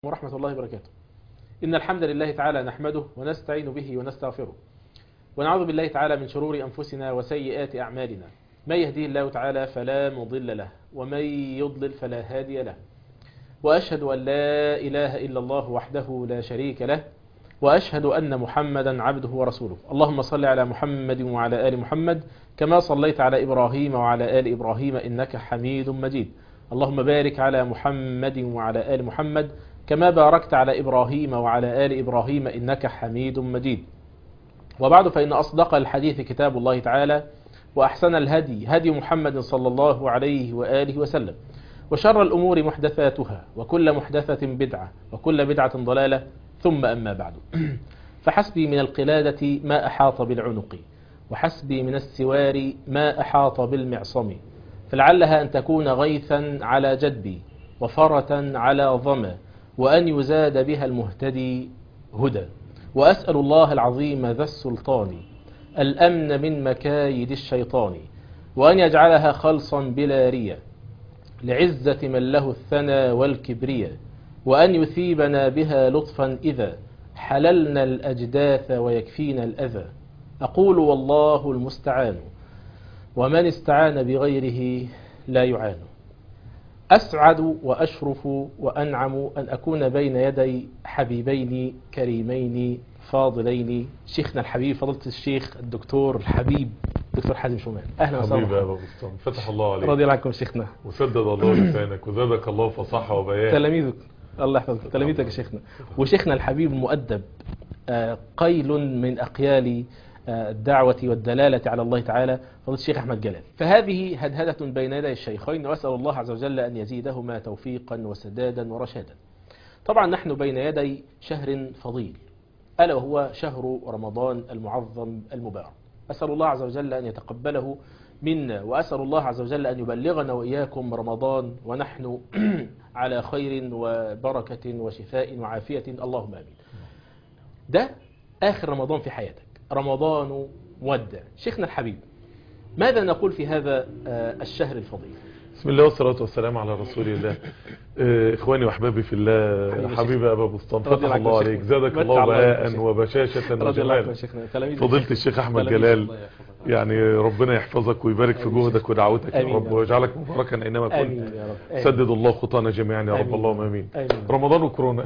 ورحمة الله وبركاته إن الحمد لله تعالى نحمده ونستعين به ونستغفره ونعوذ بالله تعالى من شرور أنفسنا وسيئات أعمالنا من يهديه الله تعالى فلا مضل له ومن يضلل فلا هادي له وأشهد أن لا إله إلا الله وحده لا شريك له وأشهد أن محمدا عبده ورسوله اللهم صل على محمد وعلى آل محمد كما صليت على إبراهيم وعلى آل إبراهيم إنك حميد مجيد اللهم بارك على محمد وعلى آل محمد كما باركت على إبراهيم وعلى آل إبراهيم إنك حميد مجيد وبعد فإن أصدق الحديث كتاب الله تعالى وأحسن الهدي هدي محمد صلى الله عليه وآله وسلم وشر الأمور محدثاتها وكل محدثة بدعة وكل بدعة ضلالة ثم أما بعد فحسبي من القلادة ما أحاط بالعنق وحسبي من السوار ما أحاط بالمعصم فلعلها أن تكون غيثا على جدبي وفرة على ظمأ وأن يزاد بها المهتدي هدى وأسأل الله العظيم ذا السلطان الأمن من مكايد الشيطان وأن يجعلها خلصا بلا ريا لعزة من له الثنى والكبرياء وأن يثيبنا بها لطفا إذا حللنا الأجداث ويكفينا الأذى أقول والله المستعان ومن استعان بغيره لا يعان أسعد وأشرف وأنعم أن أكون بين يدي حبيبين كريمين فاضلين شيخنا الحبيب فضيلة الشيخ الدكتور الحبيب دكتور حازم شومان أهلا حبيبي يا وسهلا ابو بسطام فتح الله عليك رضي الله عنكم شيخنا وسدد الله لسانك وزادك الله فصاحة وبيان تلاميذك الله يحفظك تلاميذك يا شيخنا وشيخنا الحبيب المؤدب آه، قيل من أقيال آه، الدعوة والدلالة على الله تعالى فضيلة الشيخ أحمد جلال فهذه هدهدة بين يدي الشيخين وأسأل الله عز وجل أن يزيدهما توفيقا وسدادا ورشادا طبعا نحن بين يدي شهر فضيل ألا وهو شهر رمضان المعظم المبارك أسأل الله عز وجل أن يتقبله منا وأسأل الله عز وجل أن يبلغنا وإياكم رمضان ونحن على خير وبركة وشفاء وعافية اللهم آمين ده آخر رمضان في حياتك رمضان مودع شيخنا الحبيب ماذا نقول في هذا آه، الشهر الفضيل بسم الله والصلاة والسلام على رسول الله آه، اخواني واحبابي في الله حبيبي حبيبي يا ابا بسطام رضي فتح الله الله عنك يا عليك شيخنا. زادك متع الله الله عليك يا بهاء شيخنا. وبشاشة رضي الله عنكم يا وجمالا شيخنا تلاميذ فضيلة الشيخ احمد تلاميذ جلال الله يحفظك. يعني ربنا يحفظك ويبارك في آمين. جهدك ودعوتك يا آمين رب يا رب. ويجعلك مباركا اينما كنت آمين يا رب آمين. سدد الله خطانا جميعا يا رب آمين. اللهم امين آمين. رمضان وكورونا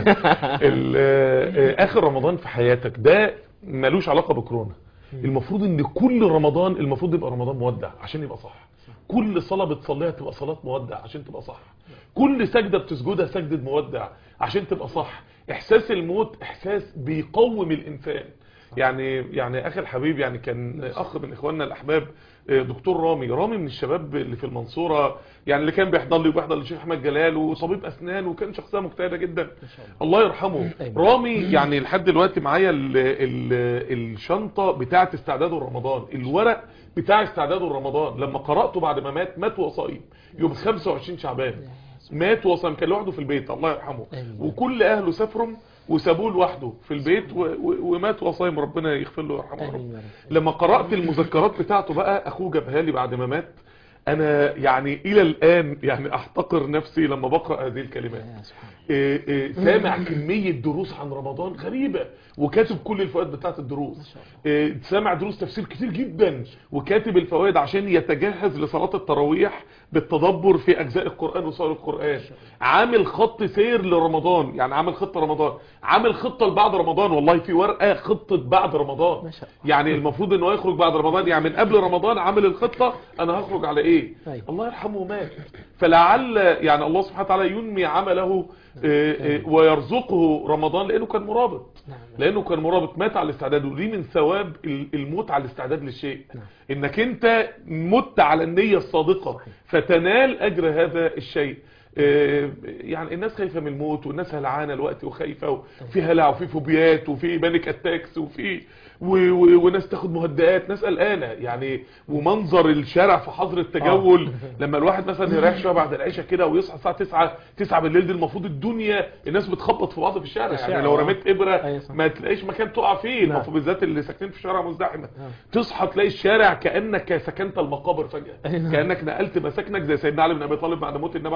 ال- آه، اخر رمضان في حياتك ده ملوش علاقة بكورونا المفروض ان كل رمضان المفروض يبقى رمضان مودع عشان يبقى صح كل صلاة بتصليها تبقى صلاة مودع عشان تبقى صح كل سجدة بتسجدها سجدة مودع عشان تبقى صح احساس الموت احساس بيقوم الانسان يعني يعني اخي الحبيب يعني كان اخ من اخواننا الاحباب آه، دكتور رامي رامي من الشباب اللي في المنصورة يعني اللي كان بيحضر لي وبيحضر للشيخ احمد جلال وطبيب اسنان وكان شخصية مجتهدة جدا الله يرحمه آمين. رامي يعني لحد دلوقتي معايا ال ال الشنطة بتاعة استعداده رمضان الورق بتاع استعداده رمضان لما قرأته بعد ما مات مات وهو صايم يوم 25 شعبان مات وهو صايم كان لوحده في البيت الله يرحمه آمين. وكل اهله سافروا وسابوه لوحده في البيت و- و- ومات وهو صايم ربنا يغفر له ويرحمه يا رب آمين يا رب. لما قرأت المذكرات بتاعته بقى اخوه جابها لي بعد ما مات انا يعني الى الان يعني احتقر نفسي لما بقرأ هذه الكلمات يا سبحان الله. إيه إيه سامع كمية دروس عن رمضان غريبة وكاتب كل الفوائد بتاعت الدروس إيه سامع دروس تفسير كتير جدا وكاتب الفوائد عشان يتجهز لصلاة التراويح بالتدبر في أجزاء القرآن وسور القرآن عامل خط سير لرمضان يعني عامل خطة رمضان عامل خطة لبعد رمضان والله في ورقة خطة بعد رمضان ما شاء يعني المفروض انه يخرج بعد رمضان يعني من قبل رمضان عامل الخطة انا هخرج على ايه أيوة. الله يرحمه مات فلعل يعني الله سبحانه وتعالى ينمي عمله آه، آه، ويرزقه رمضان لانه كان مرابط نعم. لانه كان مرابط مات على الاستعداد ودي من ثواب ال- الموت على الاستعداد للشيء انك انت مت على النية الصادقة فتنال اجر هذا الشيء آه، يعني الناس خايفة من الموت والناس هلعانة الوقت وخايفة وفي هلع وفي فوبيات وفي بانيك اتاكس وفي و- و- وناس تاخد مهدئات ناس قلقانة يعني ومنظر الشارع في حظر التجول لما الواحد مثلا يريح شويه بعد العشاء كده ويصحى الساعه 9 9 بالليل دي المفروض الدنيا الناس بتخبط في بعض في الشارع الشارع، يعني لو آه. رميت ابره أيوة صح. ما تلاقيش مكان تقع فيه نعم. المفروض بالذات اللي ساكنين في شارع مزدحمه آه. تصحى تلاقي الشارع كانك سكنت المقابر فجاه أيوة. كانك نقلت مساكنك زي سيدنا علي بن ابي طالب بعد موت النبي عليه الصلاه والسلام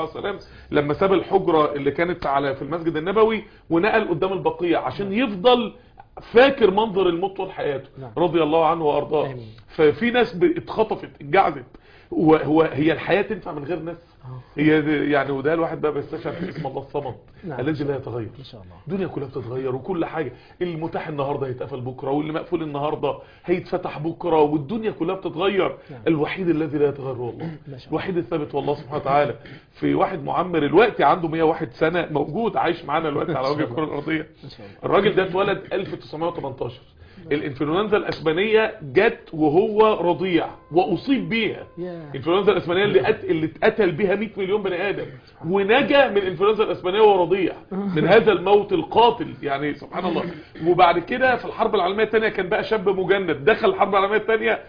لما ساب الحجرة اللي كانت على في المسجد النبوي ونقل قدام البقيع عشان يفضل فاكر منظر الموت طول حياته نعم. رضي الله عنه وارضاه آمين. ففي ناس ب- اتخطفت اتجعزت هو هو هي الحياة تنفع من غير ناس هي دي- يعني وده الواحد بقى بيستشعر في اسم الله الصمد نعم. الذي لا يتغير ان شاء الله الدنيا كلها بتتغير وكل حاجة المتاح النهاردة هيتقفل بكرة واللي مقفول النهاردة هيتفتح بكرة والدنيا كلها بتتغير نعم. الوحيد الذي لا يتغير هو الله ما شاء الله. الوحيد الثابت والله سبحانه وتعالى في واحد معمر الوقت عنده 101 سنة موجود عايش معانا الوقت على وجه الكرة الأرضية ان شاء الله الراجل ده اتولد 1918 الانفلونزا الاسبانيه جت وهو رضيع واصيب بيها ياه. الانفلونزا الاسبانيه اللي قت... اللي اتقتل بيها 100 مليون بني ادم ونجا من الانفلونزا الاسبانيه وهو رضيع من هذا الموت القاتل يعني سبحان الله وبعد كده في الحرب العالميه الثانيه كان بقى شاب مجند دخل الحرب العالميه الثانيه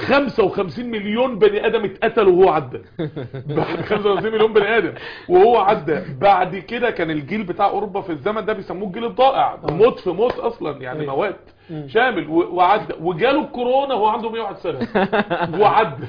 55 مليون بني ادم اتقتلوا وهو عدى بعد 55 مليون بني ادم وهو عدى بعد كده كان الجيل بتاع اوروبا في الزمن ده بيسموه الجيل الضائع موت في موت اصلا يعني أيوة. موات شامل و- وعدى وجاله الكورونا وهو عنده 101 سنه وعدى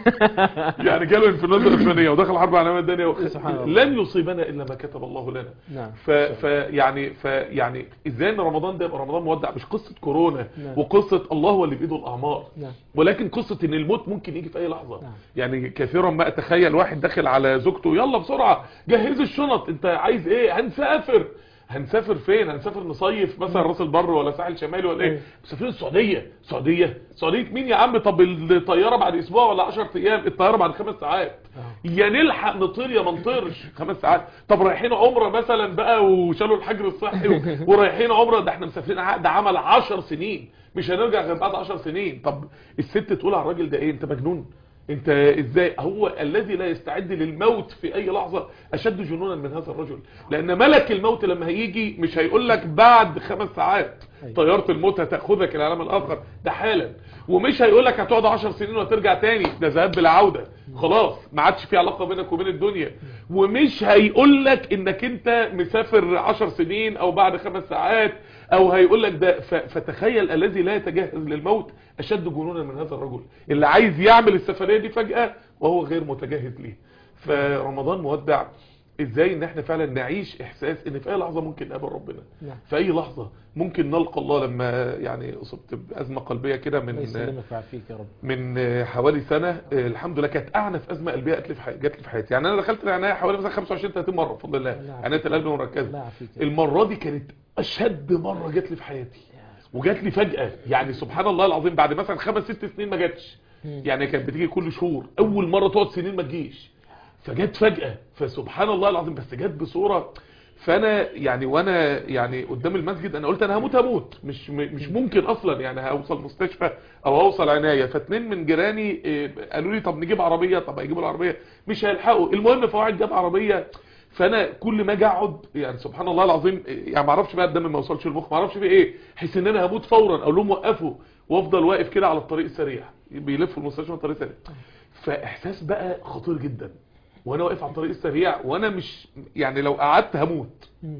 يعني جاله انفلونزا الاسبانيه ودخل الحرب العالميه الثانيه سبحان الله. لن يصيبنا الا ما كتب الله لنا نعم ف... ف يعني ف يعني ازاي ان رمضان ده يبقى رمضان مودع مش قصه كورونا نعم. وقصه الله هو اللي بايده الاعمار نعم ولكن قصة ان الموت ممكن يجي في اي لحظة نعم. يعني كثيرا ما اتخيل واحد داخل على زوجته يلا بسرعة جهز الشنط انت عايز ايه هنسافر هنسافر فين هنسافر نصيف مثلا راس البر ولا ساحل شمالي ولا ايه أيوة. مسافرين السعودية السعودية السعودية مين يا عم طب الطيارة بعد اسبوع ولا 10 ايام الطيارة بعد خمس ساعات آه. يا نلحق نطير يا ما نطيرش خمس ساعات طب رايحين عمره مثلا بقى وشالوا الحجر الصحي و- ورايحين عمره ده احنا مسافرين عقد عمل 10 سنين مش هنرجع غير بعد 10 سنين طب الست تقول على الراجل ده ايه انت مجنون انت ازاي هو الذي لا يستعد للموت في اي لحظة اشد جنونا من هذا الرجل لان ملك الموت لما هيجي مش هيقول لك بعد خمس ساعات أيوة. طيارة الموت هتاخدك العالم الاخر ده حالا ومش هيقول لك هتقعد 10 سنين وهترجع تاني ده ذهاب بلا عودة خلاص ما عادش في علاقة بينك وبين الدنيا ومش هيقول لك انك انت مسافر 10 سنين او بعد خمس ساعات او هيقول لك ده ف- فتخيل الذي لا يتجهز للموت اشد جنونا من هذا الرجل اللي عايز يعمل السفرية دي فجأة وهو غير متجهز ليه فرمضان مودع ازاي ان احنا فعلا نعيش احساس ان في اي لحظة ممكن نقابل ربنا نعم في اي لحظة ممكن نلقى الله لما يعني اصبت بازمة قلبية كده الله من يسلمك ويعافيك يا رب من حوالي سنة آه، الحمد لله كانت اعنف ازمة قلبية جات لي في حياتي جات لي في حياتي يعني انا دخلت العناية حوالي مثلا 25 30 مرة بفضل الله نعم. عناية القلب الله المركزة يعافيك يا رب. المرة دي كانت اشد مرة جات لي في حياتي يا سبحان وجات لي فجأة يعني سبحان الله العظيم بعد مثلا خمس ست سنين ما جاتش مم. يعني كانت بتيجي كل شهور اول مرة تقعد سنين ما تجيش فجت فجأة فسبحان الله العظيم بس جت بصورة فانا يعني وانا يعني قدام المسجد انا قلت انا هموت هموت مش م- مش ممكن اصلا يعني هوصل مستشفى او هوصل عناية فاتنين من جيراني إيه، قالوا لي طب نجيب عربية طب هيجيبوا العربية مش هيلحقوا المهم فواحد جاب عربية فانا كل ما اجي اقعد يعني سبحان الله العظيم إيه، يعني ما اعرفش بقى الدم ما وصلش المخ ما اعرفش في ايه حس ان انا هموت فورا اقول لهم وقفوا وافضل واقف كده على الطريق السريع بيلفوا المستشفى على الطريق السريع فاحساس بقى خطير جدا وانا واقف على الطريق السريع وانا مش يعني لو قعدت هموت مم.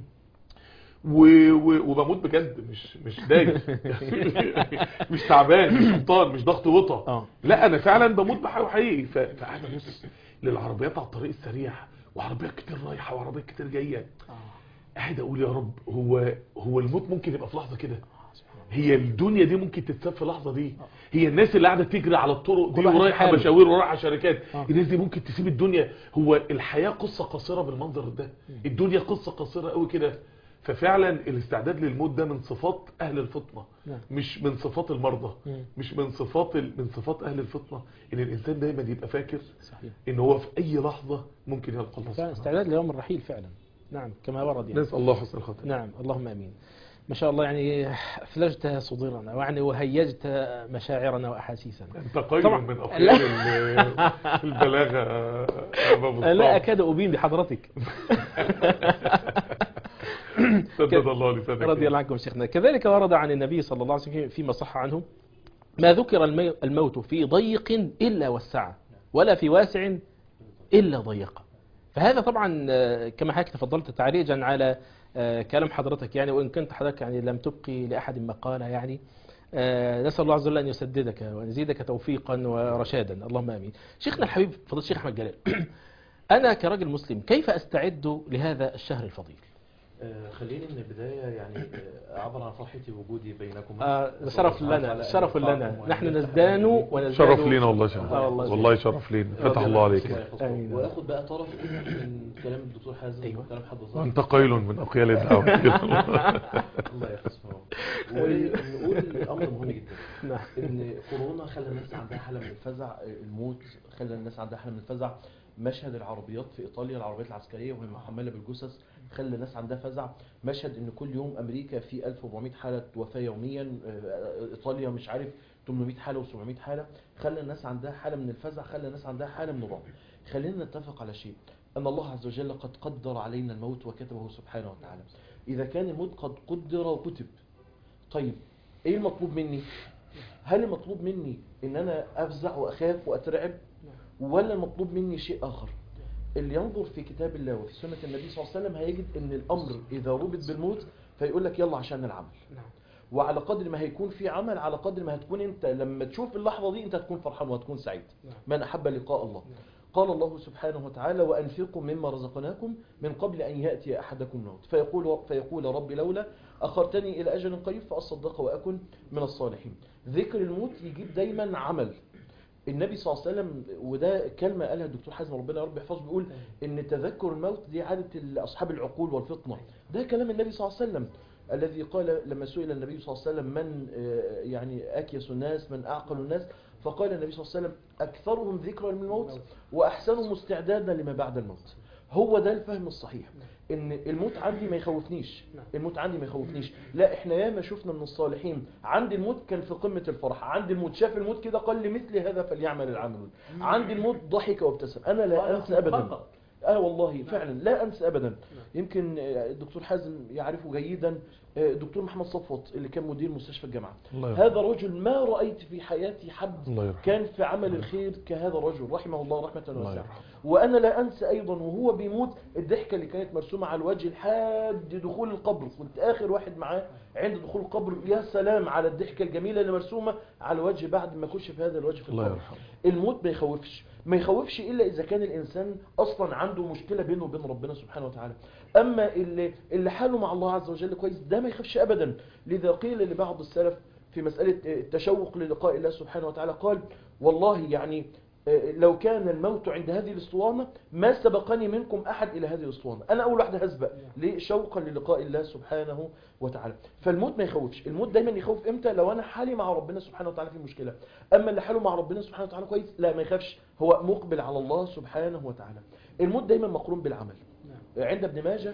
و... و... وبموت بجد مش مش داير مش تعبان مش قبطان مش ضغط وطى اه لا انا فعلا بموت بحاجه حقيقي ف... فقاعد ابص للعربيات على الطريق السريع وعربيات كتير رايحه وعربيات كتير جايه اه قاعد اقول يا رب هو هو الموت ممكن يبقى في لحظه كده آه، سبحان الله. هي الدنيا دي ممكن تتساب في اللحظه دي هي الناس اللي قاعده تجري على الطرق دي كل واحد في ورايحه حاله. مشاوير ورايحه شركات آه. الناس دي ممكن تسيب الدنيا هو الحياه قصه قصيره بالمنظر ده الدنيا قصه قصيره قوي كده ففعلا الاستعداد للموت ده من صفات اهل الفطنه نعم. مش من صفات المرضى مم. مش من صفات ال... من صفات اهل الفطنه ان الانسان دايما يبقى فاكر صحيح ان هو في اي لحظه ممكن يلقى الله فعلا سبحانه استعداد ليوم الرحيل فعلا نعم كما ورد يعني نسال الله حسن الخاتمه نعم اللهم امين ما شاء الله يعني اثلجت صدورنا يعني وهيجت مشاعرنا واحاسيسنا انت قيل طبعا. من لا. اقيال ال- البلاغه يا ابا لا مصطفى. اكاد ابين بحضرتك سدد الله لسانك رضي الله عنكم شيخنا كذلك ورد عن النبي صلى الله عليه وسلم فيما صح عنه ما ذكر المي- الموت في ضيق إلا وسعه ولا في واسع إلا ضيقه فهذا طبعا آه، كما حضرتك تفضلت تعريجا على آه، كلام حضرتك يعني وإن كنت حضرتك يعني لم تبقي لأحد مقالة يعني آه، نسأل الله عز وجل أن يسددك وأن يزيدك توفيقا ورشادا اللهم آمين شيخنا الحبيب فضل الشيخ أحمد جلال أنا كرجل مسلم كيف أستعد لهذا الشهر الفضيل آه، خليني من البداية يعني آه، أعبر عن فرحتي بوجودي بينكم آه شرف لنا شرف لنا نحن نزدان ونزدان شرف لينا والله شرف آه والله والله شرف لينا فتح الله عليك آمين. واخد بقى طرف من كلام الدكتور حازم أيوة. وكلام حضرتك انت قيل من اقيال الدعوه كده. الله يحفظه ونقول امر مهم جدا نعم ان كورونا خلى الناس عندها حاله من الفزع الموت خلى الناس عندها حاله من الفزع مشهد العربيات في ايطاليا العربيات العسكريه وهي محمله بالجثث خلى الناس عندها فزع مشهد ان كل يوم امريكا في 1400 حاله وفاه يوميا آه، ايطاليا مش عارف 800 حاله و700 حاله خلى الناس عندها حاله من الفزع خلى الناس عندها حاله من الرعب خلينا نتفق على شيء ان الله عز وجل قد قدر علينا الموت وكتبه سبحانه وتعالى اذا كان الموت قد قدر وكتب طيب ايه المطلوب مني هل المطلوب مني ان انا افزع واخاف واترعب ولا المطلوب مني شيء اخر اللي ينظر في كتاب الله وفي سنة النبي صلى الله عليه وسلم هيجد ان الامر اذا ربط بالموت فيقول لك يلا عشان العمل نعم وعلى قدر ما هيكون في عمل على قدر ما هتكون انت لما تشوف اللحظة دي انت هتكون فرحان وهتكون سعيد نعم. من احب لقاء الله نعم. قال الله سبحانه وتعالى وانفقوا مما رزقناكم من قبل ان ياتي احدكم الموت فيقول فيقول رب لولا اخرتني الى اجل قريب فاصدق واكن من الصالحين ذكر الموت يجيب دايما عمل النبي صلى الله عليه وسلم وده كلمه قالها الدكتور حازم ربنا يا رب يحفظه بيقول ان تذكر الموت دي عاده اصحاب العقول والفطنه ده كلام النبي صلى الله عليه وسلم الذي قال لما سئل النبي صلى الله عليه وسلم من آه، يعني اكيس الناس من اعقل الناس فقال النبي صلى الله عليه وسلم اكثرهم ذكرا للموت واحسنهم استعدادا لما بعد الموت هو ده الفهم الصحيح ان الموت عندي ما يخوفنيش نعم. الموت عندي ما يخوفنيش لا احنا ياما شفنا من الصالحين عند الموت كان في قمة الفرح عند الموت شاف الموت كده قال لمثل هذا فليعمل العاملون عند الموت ضحك وابتسم انا لا انسى ابدا اه والله فعلا لا انسى ابدا يمكن آه، الدكتور حازم يعرفه جيدا آه، الدكتور محمد صفوت اللي كان مدير مستشفى الجامعه الله يرحمه هذا رجل ما رايت في حياتي حد الله يرحمه كان في عمل الخير كهذا الرجل رحمه الله رحمه الله واسعه يرحمه وانا لا انسى ايضا وهو بيموت الضحكه اللي كانت مرسومه على الوجه لحد دخول القبر كنت اخر واحد معاه عند دخول القبر يا سلام على الضحكه الجميله اللي مرسومه على الوجه بعد ما كشف هذا الوجه في الله القبر يرحمه الموت ما يخوفش ما يخوفش الا اذا كان الانسان اصلا عنده مشكله بينه وبين ربنا سبحانه وتعالى اما اللي اللي حاله مع الله عز وجل كويس ده ما يخافش ابدا لذا قيل لبعض السلف في مساله التشوق للقاء الله سبحانه وتعالى قال والله يعني آه، لو كان الموت عند هذه الاسطوانه ما سبقني منكم احد الى هذه الاسطوانه انا اول واحد هسبق ليه شوقا للقاء الله سبحانه وتعالى فالموت ما يخوفش الموت دايما يخوف امتى لو انا حالي مع ربنا سبحانه وتعالى في مشكله اما اللي حاله مع ربنا سبحانه وتعالى كويس لا ما يخافش هو مقبل على الله سبحانه وتعالى الموت دايما مقرون بالعمل نعم. عند ابن ماجه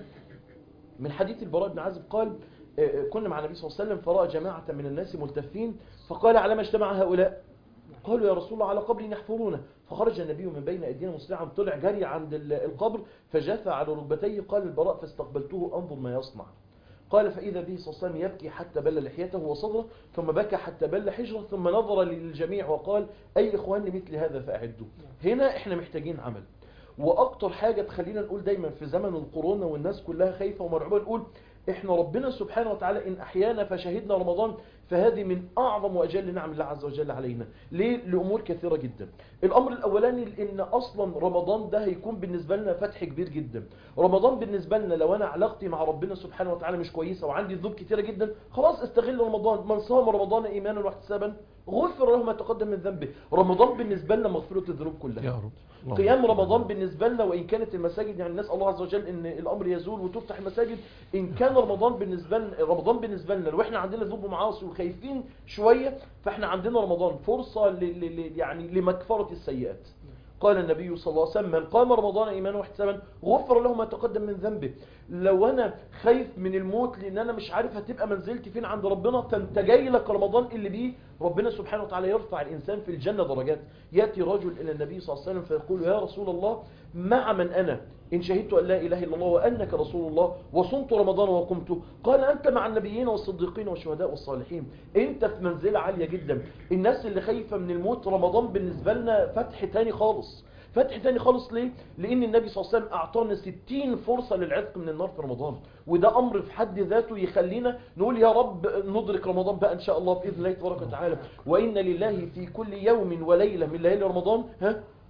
من حديث البراء بن عازب قال آه، آه، كنا مع النبي صلى الله عليه وسلم فرأى جماعة من الناس ملتفين فقال على ما اجتمع هؤلاء قالوا يا رسول الله على قبر يحفرونه فخرج النبي من بين أيدينا مسرعا طلع جري عند ال- القبر فجثى على ركبتيه قال البراء فاستقبلته أنظر ما يصنع قال فإذا به صلى الله عليه وسلم يبكي حتى بل لحيته وصدره ثم بكى حتى بل حجره ثم نظر للجميع وقال أي إخوان لمثل هذا فأعدوا هنا إحنا محتاجين عمل واكتر حاجة تخلينا نقول دايما في زمن الكورونا والناس كلها خايفة ومرعوبة نقول احنا ربنا سبحانه وتعالى ان احيانا فشهدنا رمضان فهذه من اعظم واجل نعم الله عز وجل علينا ليه لامور كثيرة جدا الامر الاولاني ان اصلا رمضان ده هيكون بالنسبة لنا فتح كبير جدا رمضان بالنسبة لنا لو انا علاقتي مع ربنا سبحانه وتعالى مش كويسة وعندي ذنوب كثيرة جدا خلاص استغل رمضان من صام رمضان ايمانا واحتسابا غفر له ما تقدم من ذنبه رمضان بالنسبة لنا مغفرة الذنوب كلها يا رب اللهم قيام صل رمضان على بالنسبة لنا وإن كانت المساجد يعني نسأل الله عز وجل إن الأمر يزول وتفتح المساجد إن كان رمضان بالنسبة لنا رمضان بالنسبة لنا لو إحنا عندنا ذنوب ومعاصي وخايفين شوية فإحنا عندنا رمضان فرصة ل ل ل يعني لمغفرة السيئات قال النبي صلى الله عليه وسلم من قام رمضان ايمانا واحتسابا غفر له ما تقدم من ذنبه لو انا خايف من الموت لان انا مش عارف هتبقى منزلتي فين عند ربنا فانت جاي لك رمضان اللي بيه ربنا سبحانه وتعالى يرفع الانسان في الجنه درجات ياتي رجل الى النبي صلى الله عليه وسلم فيقول يا رسول الله مع من انا ان شهدت ان لا اله الا الله وانك رسول الله وصمت رمضان وقمت قال انت مع النبيين والصديقين والشهداء والصالحين انت في منزله عاليه جدا الناس اللي خايفه من الموت رمضان بالنسبه لنا فتح تاني خالص فتح تاني خالص ليه؟ لأن النبي صلى الله عليه وسلم أعطانا 60 فرصة للعتق من النار في رمضان وده أمر في حد ذاته يخلينا نقول يا رب ندرك رمضان بقى إن شاء الله بإذن الله تبارك وتعالى وإن لله في كل يوم وليلة من ليالي رمضان ها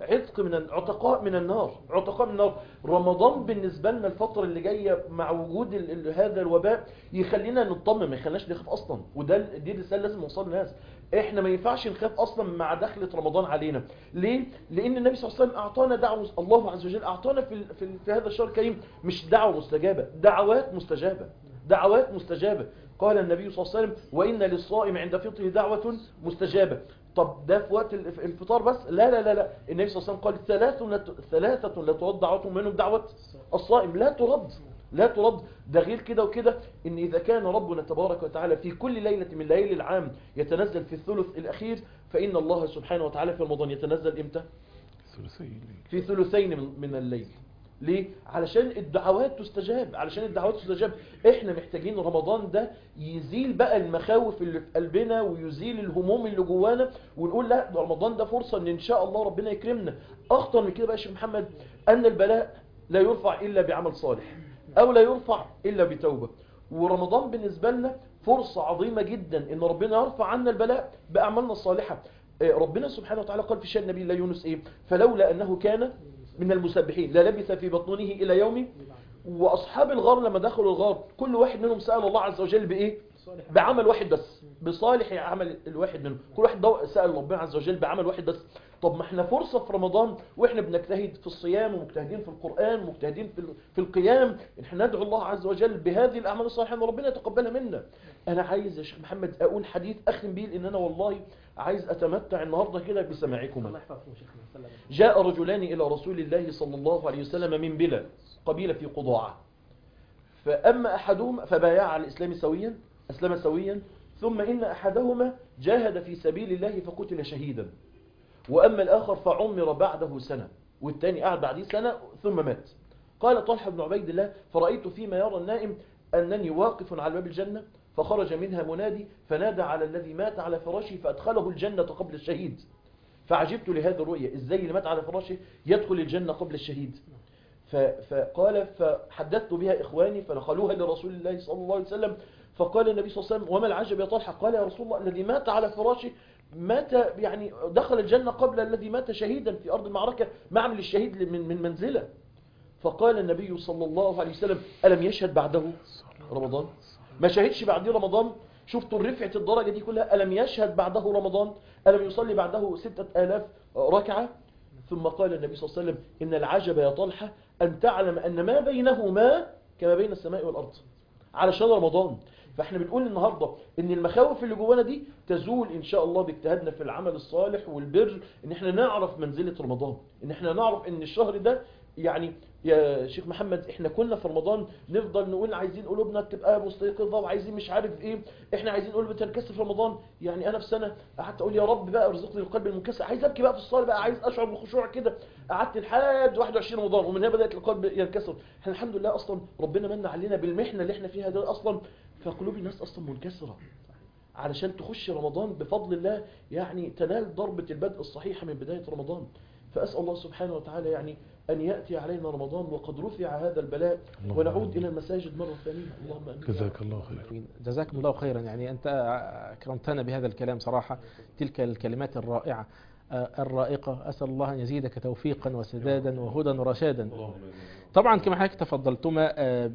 عتق من ال- عتقاء من النار عتقاء من النار رمضان بالنسبة لنا الفترة اللي جاية مع وجود ال ال هذا الوباء يخلينا نطمن ما يخليناش نخاف اصلا وده ال- دي رسالة لازم نوصل للناس احنا ما ينفعش نخاف اصلا مع دخلة رمضان علينا ليه لان النبي صلى الله عليه وسلم اعطانا دعوة الله عز وجل اعطانا في, ال- في, ال- في هذا الشهر الكريم مش دعوة مستجابة دعوات مستجابة دعوات مستجابة قال النبي صلى الله عليه وسلم وإن للصائم عند فطره دعوة مستجابة طب ده في وقت الف- الفطار بس لا لا لا لا النبي صلى الله عليه وسلم قال ثلاث لا ت- ثلاثة لا ترد دعوتهم منهم دعوة الصائم لا ترد لا ترد ده غير كده وكده ان اذا كان ربنا تبارك وتعالى في كل ليلة من ليالي العام يتنزل في الثلث الاخير فان الله سبحانه وتعالى في رمضان يتنزل امتى ثلثي الليل. في ثلثين من, من الليل ليه؟ علشان الدعوات تستجاب علشان الدعوات تستجاب احنا محتاجين رمضان ده يزيل بقى المخاوف اللي في قلبنا ويزيل الهموم اللي جوانا ونقول لا ده رمضان ده فرصة ان ان شاء الله ربنا يكرمنا اخطر من كده بقى يا شيخ محمد ان البلاء لا يرفع الا بعمل صالح او لا يرفع الا بتوبة ورمضان بالنسبة لنا فرصة عظيمة جدا ان ربنا يرفع عنا البلاء باعمالنا الصالحة آه، ربنا سبحانه وتعالى قال في شأن نبي الله يونس ايه فلولا انه كان من المسبحين لا لبث في بطنه الى يوم واصحاب الغار لما دخلوا الغار كل واحد منهم سأل الله عز وجل بايه بعمل واحد بس بصالح عمل الواحد منهم كل واحد دو- سأل ربنا عز وجل بعمل واحد بس طب ما احنا فرصة في رمضان واحنا بنجتهد في الصيام ومجتهدين في القرآن ومجتهدين في ال- في القيام احنا ندعو الله عز وجل بهذه الأعمال الصالحة ان ربنا يتقبلها منا انا عايز يا شيخ محمد اقول حديث اختم بيه لان انا والله عايز اتمتع النهارده كده بسماعكم الله يحفظكم شيخنا سلام جاء رجلان إلى رسول الله صلى الله عليه وسلم من بلاد قبيلة في قضاعة فأما أحدهما فبايع على الإسلام سويا أسلم سويا ثم إن أحدهما جاهد في سبيل الله فقتل شهيدا وأما الآخر فعمر بعده سنة والثاني قعد بعديه سنة ثم مات قال طلحة بن عبيد الله فرأيت فيما يرى النائم أنني واقف على باب الجنة فخرج منها منادي فنادى على الذي مات على فراشه فأدخله الجنة قبل الشهيد فعجبت لهذه الرؤية ازاي اللي مات على فراشه يدخل الجنة قبل الشهيد ف- فقال فحدثت بها إخواني فنقلوها لرسول الله صلى الله عليه وسلم فقال النبي صلى الله عليه وسلم وما العجب يا طلحة قال يا رسول الله الذي مات على فراشه مات يعني دخل الجنة قبل الذي مات شهيدا في أرض المعركة معمل الشهيد من من منزله فقال النبي صلى الله عليه وسلم ألم يشهد بعده رمضان ما شهدش بعده رمضان شفتوا رفعة الدرجة دي كلها ألم يشهد بعده رمضان ألم يصلي بعده ستة آلاف ركعة ثم قال النبي صلى الله عليه وسلم إن العجب يا طلحة أن تعلم أن ما بينهما كما بين السماء والأرض علشان رمضان فاحنا بنقول النهاردة ان المخاوف اللي جوانا دي تزول ان شاء الله باجتهادنا في العمل الصالح والبر ان احنا نعرف منزلة رمضان ان احنا نعرف ان الشهر ده يعني يا شيخ محمد احنا كنا في رمضان نفضل نقول عايزين قلوبنا تبقى مستيقظة وعايزين مش عارف ايه احنا عايزين قلوب تنكسر في رمضان يعني انا في سنة قعدت اقول يا رب بقى ارزقني القلب المنكسر عايز ابكي بقى في الصلاة بقى عايز اشعر بالخشوع كده قعدت لحد 21 رمضان ومن هنا بدأت القلب ينكسر احنا الحمد لله اصلا ربنا من علينا بالمحنة اللي احنا فيها دي اصلا فقلوب الناس اصلا منكسرة علشان تخش رمضان بفضل الله يعني تنال ضربة البدء الصحيحة من بداية رمضان فأسأل الله سبحانه وتعالى يعني أن يأتي علينا رمضان وقد رفع هذا البلاء اللهم ونعود آمين. إلى المساجد مرة ثانية اللهم آمين جزاك الله خير جزاكم الله خيرا يعني أنت أكرمتنا بهذا الكلام صراحة تلك الكلمات الرائعة آه، الرائقة أسأل الله أن يزيدك توفيقا وسدادا وهدى ورشادا طبعا كما حضرتك تفضلتما آه،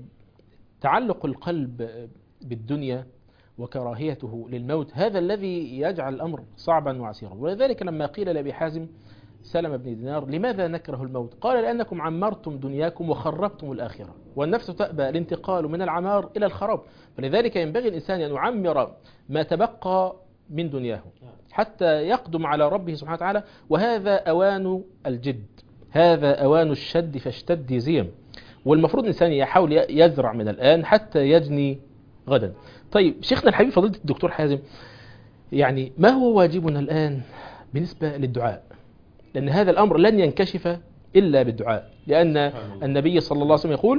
تعلق القلب آه، بالدنيا وكراهيته للموت هذا الذي يجعل الأمر صعبا وعسيرا ولذلك لما قيل لأبي حازم سلم بن دينار لماذا نكره الموت قال لأنكم عمرتم دنياكم وخربتم الآخرة والنفس تأبى الانتقال من العمار إلى الخراب فلذلك ينبغي الإنسان أن يعمر ما تبقى من دنياه حتى يقدم على ربه سبحانه وتعالى وهذا أوان الجد هذا أوان الشد فاشتد زيم والمفروض الإنسان يحاول يزرع من الآن حتى يجني غدا طيب شيخنا الحبيب فضيلة الدكتور حازم يعني ما هو واجبنا الآن بالنسبة للدعاء لأن هذا الأمر لن ينكشف إلا بالدعاء لأن النبي صلى الله عليه وسلم يقول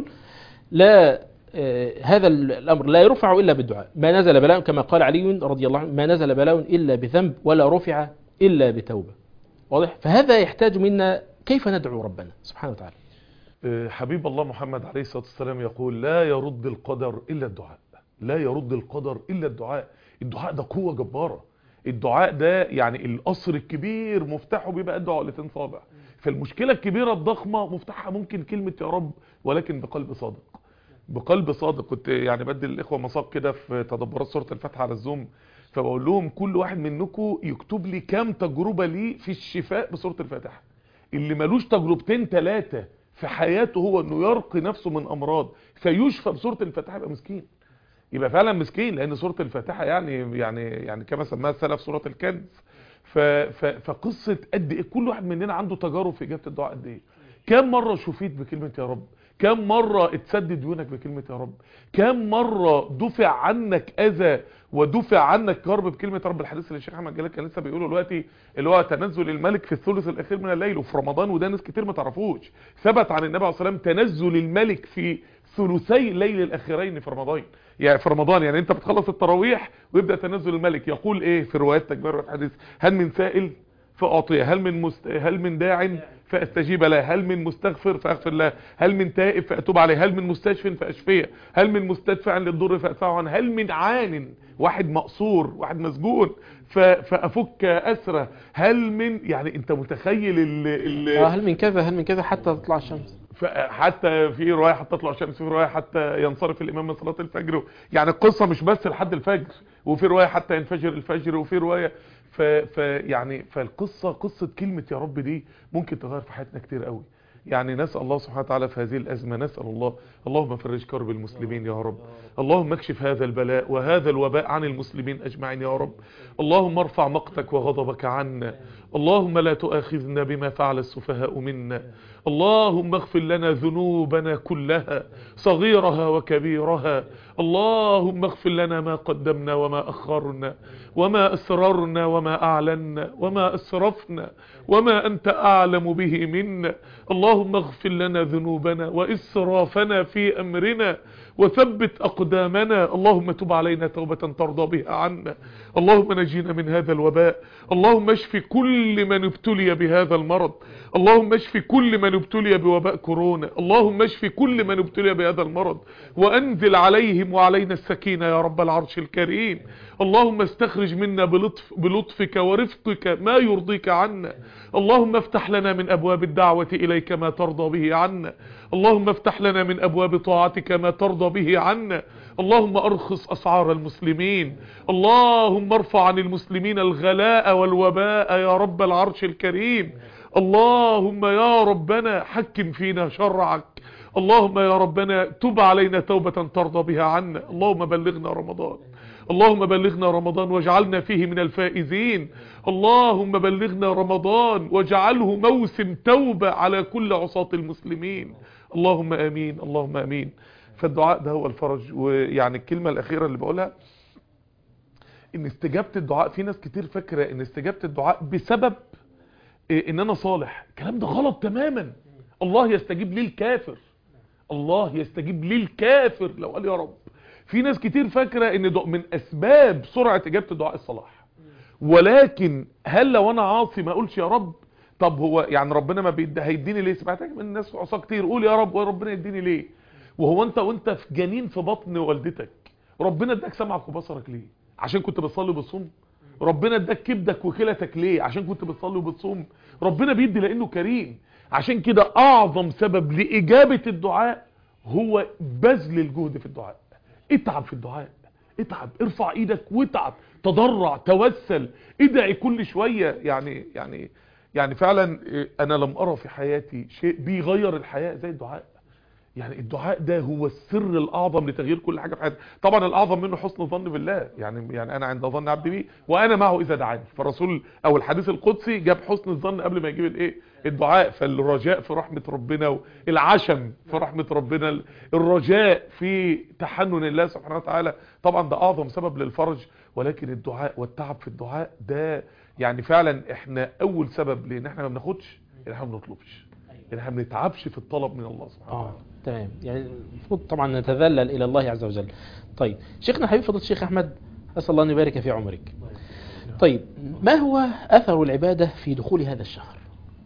لا آه، هذا الأمر لا يرفع إلا بالدعاء ما نزل بلاء كما قال علي رضي الله عنه ما نزل بلاء إلا بذنب ولا رفع إلا بتوبة واضح فهذا يحتاج منا كيف ندعو ربنا سبحانه وتعالى آه، حبيب الله محمد عليه الصلاة والسلام يقول لا يرد القدر إلا الدعاء لا يرد القدر إلا الدعاء الدعاء ده قوة جبارة الدعاء ده يعني القصر الكبير مفتاحه بيبقى قد عقلتين صابع فالمشكله الكبيره الضخمه مفتاحها ممكن كلمه يا رب ولكن بقلب صادق بقلب صادق كنت يعني بدي الاخوه مساق كده في تدبرات سوره الفتح على الزوم فبقول لهم كل واحد منكم يكتب لي كام تجربه ليه في الشفاء بسوره الفاتحه اللي ملوش تجربتين ثلاثه في حياته هو انه يرقي نفسه من امراض فيشفى بسوره الفاتحه يبقى مسكين يبقى فعلا مسكين لان سوره الفاتحه يعني يعني يعني كما سماها السلف سوره الكنز ف ف فقصه قد ايه كل واحد مننا عنده تجارب في اجابه الدعاء قد ايه كم مره شفيت بكلمه يا رب كم مرة اتسدد ديونك بكلمة يا رب كم مرة دفع عنك اذى ودفع عنك كرب بكلمة يا رب الحديث اللي الشيخ احمد جلال كان لسه بيقوله دلوقتي اللي هو تنزل الملك في الثلث الاخير من الليل وفي رمضان وده ناس كتير ما تعرفوش ثبت عن النبي عليه الصلاه والسلام تنزل الملك في ثلثي الليل الاخيرين في رمضان يعني في رمضان يعني انت بتخلص التراويح ويبدا تنزل الملك يقول ايه في روايات تكبير الحديث هل من سائل فاعطيه هل من مست... هل من داع فاستجيب له هل من مستغفر فاغفر له هل من تائب فاتوب عليه هل من مستشف فاشفيه هل من مستدفع للضر فادفعه عنه هل من عان واحد مقصور واحد مسجون ف... فافك اسره هل من يعني انت متخيل ال... ال... آه هل من كذا هل من كذا حتى تطلع الشمس حتى في روايه حتى تطلع الشمس في روايه حتى ينصرف الامام من صلاه الفجر يعني القصه مش بس لحد الفجر وفي روايه حتى ينفجر الفجر وفي روايه ف... ف يعني فالقصه قصه كلمه يا رب دي ممكن تغير في حياتنا كتير قوي يعني نسال الله سبحانه وتعالى في هذه الازمه نسال الله اللهم فرج كرب المسلمين يا رب اللهم اكشف هذا البلاء وهذا الوباء عن المسلمين اجمعين يا رب اللهم ارفع مقتك وغضبك عنا اللهم لا تؤاخذنا بما فعل السفهاء منا اللهم اغفر لنا ذنوبنا كلها صغيرها وكبيرها اللهم اغفر لنا ما قدمنا وما أخرنا وما أسررنا وما أعلنا وما أسرفنا وما أنت أعلم به منا اللهم اغفر لنا ذنوبنا وإسرافنا في أمرنا وثبت أقدامنا اللهم تب علينا توبة ترضى بها عنا اللهم نجينا من هذا الوباء اللهم اشف كل من ابتلي بهذا المرض اللهم اشف كل من ابتلي بوباء كورونا اللهم اشف كل من ابتلي بهذا المرض وانزل عليهم وعلينا السكينة يا رب العرش الكريم اللهم استخرج منا بلطف بلطفك ورفقك ما يرضيك عنا اللهم افتح لنا من ابواب الدعوة اليك ما ترضى به عنا اللهم افتح لنا من ابواب طاعتك ما ترضى به عنا اللهم ارخص اسعار المسلمين اللهم ارفع عن المسلمين الغلاء والوباء يا رب العرش الكريم اللهم يا ربنا حكم فينا شرعك اللهم يا ربنا تب علينا توبة ترضى بها عنا اللهم بلغنا رمضان اللهم بلغنا رمضان واجعلنا فيه من الفائزين اللهم بلغنا رمضان واجعله موسم توبة على كل عصاة المسلمين اللهم امين اللهم امين فالدعاء ده هو الفرج ويعني الكلمة الاخيرة اللي بقولها ان استجابة الدعاء في ناس كتير فاكرة ان استجابة الدعاء بسبب إيه ان انا صالح الكلام ده غلط تماما الله يستجيب للكافر الله يستجيب للكافر لو قال يا رب في ناس كتير فاكرة ان من اسباب سرعة اجابة الدعاء الصلاح ولكن هل لو انا عاصي ما اقولش يا رب طب هو يعني ربنا ما بيد هيديني ليه سمعتك من الناس عصا كتير قول يا رب وربنا يديني ليه وهو انت وانت في جنين في بطن والدتك ربنا اداك سمعك وبصرك ليه عشان كنت بتصلي وبتصوم ربنا اداك كبدك وكلتك ليه عشان كنت بتصلي وبتصوم ربنا بيدي لانه كريم عشان كده اعظم سبب لاجابة الدعاء هو بذل الجهد في الدعاء اتعب في الدعاء اتعب ارفع ايدك واتعب تضرع توسل ادعي كل شوية يعني يعني يعني فعلا انا لم ارى في حياتي شيء بيغير الحياة زي الدعاء يعني الدعاء ده هو السر الاعظم لتغيير كل حاجه في حياتي طبعا الاعظم منه حسن الظن بالله يعني يعني انا عند ظن عبدي بي وانا معه اذا دعاني فالرسول او الحديث القدسي جاب حسن الظن قبل ما يجيب الايه الدعاء فالرجاء في رحمه ربنا والعشم في رحمه ربنا الرجاء في تحنن الله سبحانه وتعالى طبعا ده اعظم سبب للفرج ولكن الدعاء والتعب في الدعاء ده يعني فعلا احنا اول سبب لان احنا ما بناخدش ان احنا ما بنطلبش ان احنا ما بنتعبش في الطلب من الله سبحانه اه وتعالى تمام يعني المفروض طبعا نتذلل الى الله عز وجل طيب شيخنا حبيب فضيله الشيخ احمد اسال الله ان يبارك في عمرك طيب ما هو اثر العباده في دخول هذا الشهر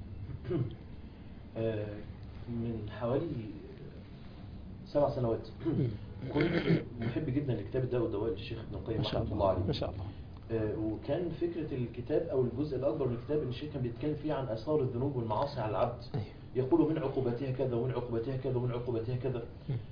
آه، من حوالي سبع سنوات كنت محب جدا لكتاب الدواء والدواء للشيخ ابن القيم ما شاء رحمه الله الله عليه ما شاء الله آه، وكان فكرة الكتاب أو الجزء الأكبر من الكتاب إن الشيخ كان بيتكلم فيه عن آثار الذنوب والمعاصي على العبد أيوه. يقول من عقوبتها كذا ومن عقوبتها كذا ومن عقوبتها كذا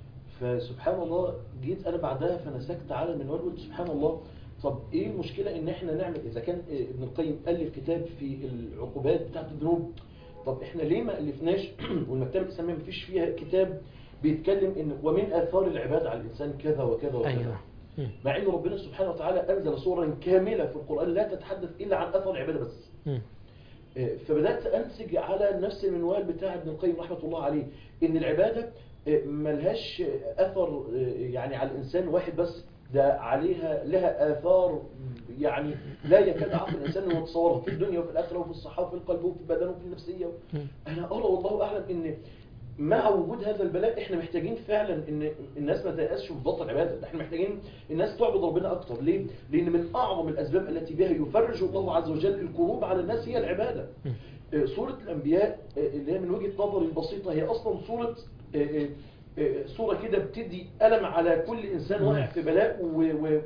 فسبحان الله جيت أنا بعدها فنسكت على المنوال وقلت سبحان الله طب إيه المشكلة إن إحنا نعمل إذا كان آه، ابن القيم ألف كتاب في العقوبات بتاعت الذنوب طب إحنا ليه ما ألفناش والمكتبة الإسلامية مفيش فيها كتاب بيتكلم إن ومن آثار العبادة على الإنسان كذا وكذا وكذا أيوه مم. مع ان ربنا سبحانه وتعالى انزل سوره كامله في القران لا تتحدث الا عن اثر العباده بس مم. آه، فبدات انسج على نفس المنوال بتاع ابن القيم رحمه الله عليه ان العباده آه، ملهاش آه، اثر آه، يعني على الانسان واحد بس ده عليها لها اثار يعني لا يكاد عقل الانسان انه يتصورها في الدنيا وفي الاخره وفي الصحه وفي القلب وفي البدن وفي النفسيه مم. انا ارى والله اعلم ان مع وجود هذا البلاء احنا محتاجين فعلا ان الناس ما تيأسش في ضغط العباده ده احنا محتاجين الناس تعبد ربنا اكتر ليه لان من اعظم الاسباب التي بها يفرج الله عز وجل الكروب على الناس هي العباده آه، سوره الانبياء آه، اللي هي من وجهه نظري البسيطه هي اصلا سوره آه، آه، آه، سوره كده بتدي الم على كل انسان واقع في بلاء و و-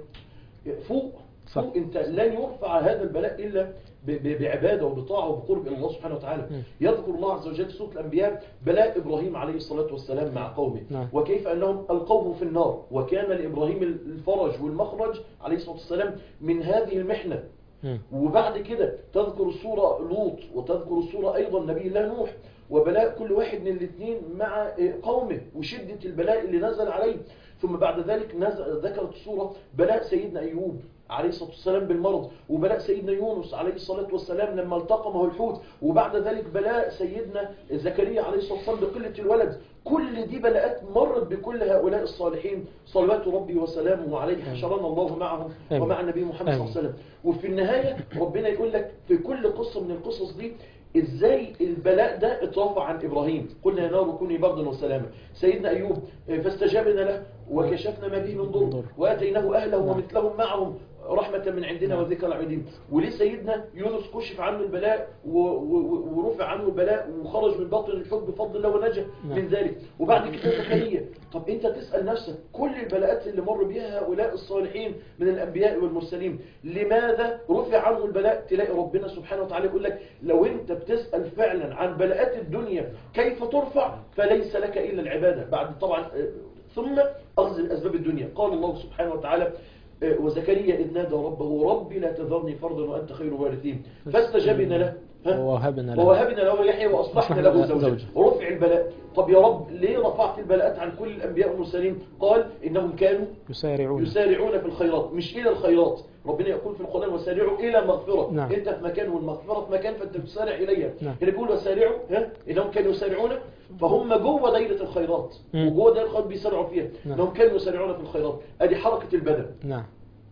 فوق صح. فوق انت لن يرفع هذا البلاء الا ب- ب- بعباده وبطاعه وبقرب الى الله سبحانه وتعالى مم. يذكر الله عز وجل في سوره الانبياء بلاء ابراهيم عليه الصلاه والسلام مع قومه نعم. وكيف انهم القوه في النار وكان لابراهيم الفرج والمخرج عليه الصلاه والسلام من هذه المحنه مم. وبعد كده تذكر السورة لوط وتذكر السورة أيضا نبي الله نوح وبلاء كل واحد من الاثنين مع قومه وشدة البلاء اللي نزل عليه ثم بعد ذلك نزل ذكرت السورة بلاء سيدنا أيوب عليه الصلاة والسلام بالمرض وبلاء سيدنا يونس عليه الصلاة والسلام لما التقمه الحوت وبعد ذلك بلاء سيدنا زكريا عليه الصلاة والسلام بقلة الولد كل دي بلاءات مرت بكل هؤلاء الصالحين صلوات ربي وسلامه عليه حشرنا الله معهم آمين. ومع النبي محمد صلى الله عليه وسلم وفي النهاية ربنا يقول لك في كل قصة من القصص دي ازاي البلاء ده اترفع عن ابراهيم قلنا يا نار كوني بردا وسلاما سيدنا ايوب آه، فاستجابنا له وكشفنا ما به من ضر ضر. واتيناه اهله نعم. ومثلهم معهم رحمة من عندنا نعم. وذكر العبيدين وليه سيدنا يونس كشف عنه البلاء و- و- ورفع عنه البلاء وخرج من باطن الحب بفضل الله ونجا نعم. من ذلك وبعد كده زكريا طب انت تسأل نفسك كل البلاءات اللي مر بها هؤلاء الصالحين من الانبياء والمرسلين لماذا رفع عنه البلاء تلاقي ربنا سبحانه وتعالى يقول لك لو انت بتسأل فعلا عن بلاءات الدنيا كيف ترفع فليس لك الا العبادة بعد طبعا آه، ثم اخذ الاسباب الدنيا قال الله سبحانه وتعالى آه، وزكريا إذ نادى ربه ربي لا تذرني فردا وأنت خير الوارثين فاستجبنا له ها؟ ووهبنا له ووهبنا له يحيى وأصلحنا له زوجا زوجا. رفع البلاء طب يا رب ليه رفعت البلاءات عن كل الأنبياء والمرسلين قال إنهم كانوا يسارعون يسارعون في الخيرات مش إلى الخيرات ربنا يقول في القرآن وسارعوا إلى مغفرة نعم. أنت في مكان والمغفرة في مكان فأنت تسارع إليها نعم. هنا بيقول وسارعوا ها إنهم كانوا يسارعون فهم جوه دايرة الخيرات مم. وجوه دايرة الخيرات بيسارعوا فيها نعم. إنهم كانوا يسارعون في الخيرات أدي حركة البدن نعم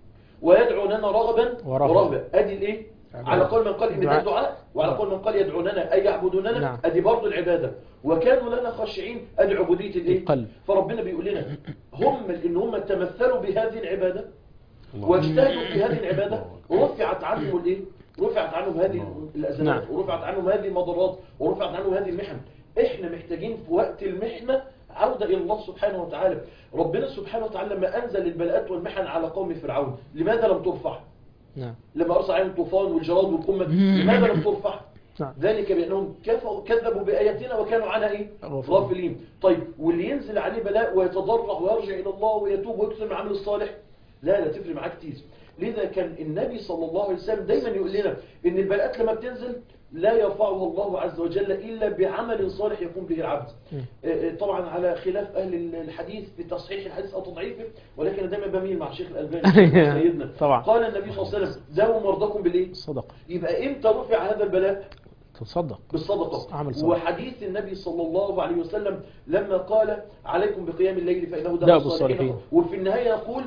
ويدعوننا رغبا ورهبا. ورهبا ادي الايه على قول من قال ان ده دعاء. الدعاء وعلى قول من قال يدعوننا اي يعبدوننا نعم. ادي برضه العباده وكانوا لنا خاشعين ادي عبوديه الايه القلب. فربنا بيقول لنا هم ان هم تمثلوا بهذه العباده واجتهدوا في هذه العباده رفعت عنهم الايه رفعت عنهم هذه الازمات نعم. ورفعت عنهم هذه المضرات ورفعت عنهم هذه المحن احنا محتاجين في وقت المحنه عودة إلى الله سبحانه وتعالى ربنا سبحانه وتعالى لما أنزل البلاءات والمحن على قوم فرعون لماذا لم ترفع نعم لما أرسل عليهم الطوفان والجراد والقمة لماذا لم ترفع نعم ذلك بأنهم كفروا كذبوا بآياتنا وكانوا عنها إيه غافلين. غافلين طيب واللي ينزل عليه بلاء ويتضرع ويرجع إلى الله ويتوب ويكثر من العمل الصالح لا لا تفرق معاه كتير لذا كان النبي صلى الله عليه وسلم دايما يقول لنا ان البلاءات لما بتنزل لا يرفعها الله عز وجل إلا بعمل صالح يقوم به العبد مم. آه، آه، طبعا على خلاف أهل الحديث في تصحيح الحديث أو تضعيفه ولكن أنا دايما بميل مع الشيخ الألباني سيدنا طبعا. قال النبي صلى الله عليه وسلم داووا مرضاكم بالإيه؟ صدقة يبقى إمتى رفع هذا البلاء؟ تصدق بالصدقة عمل صالح. وحديث النبي صلى الله عليه وسلم لما قال عليكم بقيام الليل فإنه دأب دأب الصالحين. الصالحين وفي النهاية يقول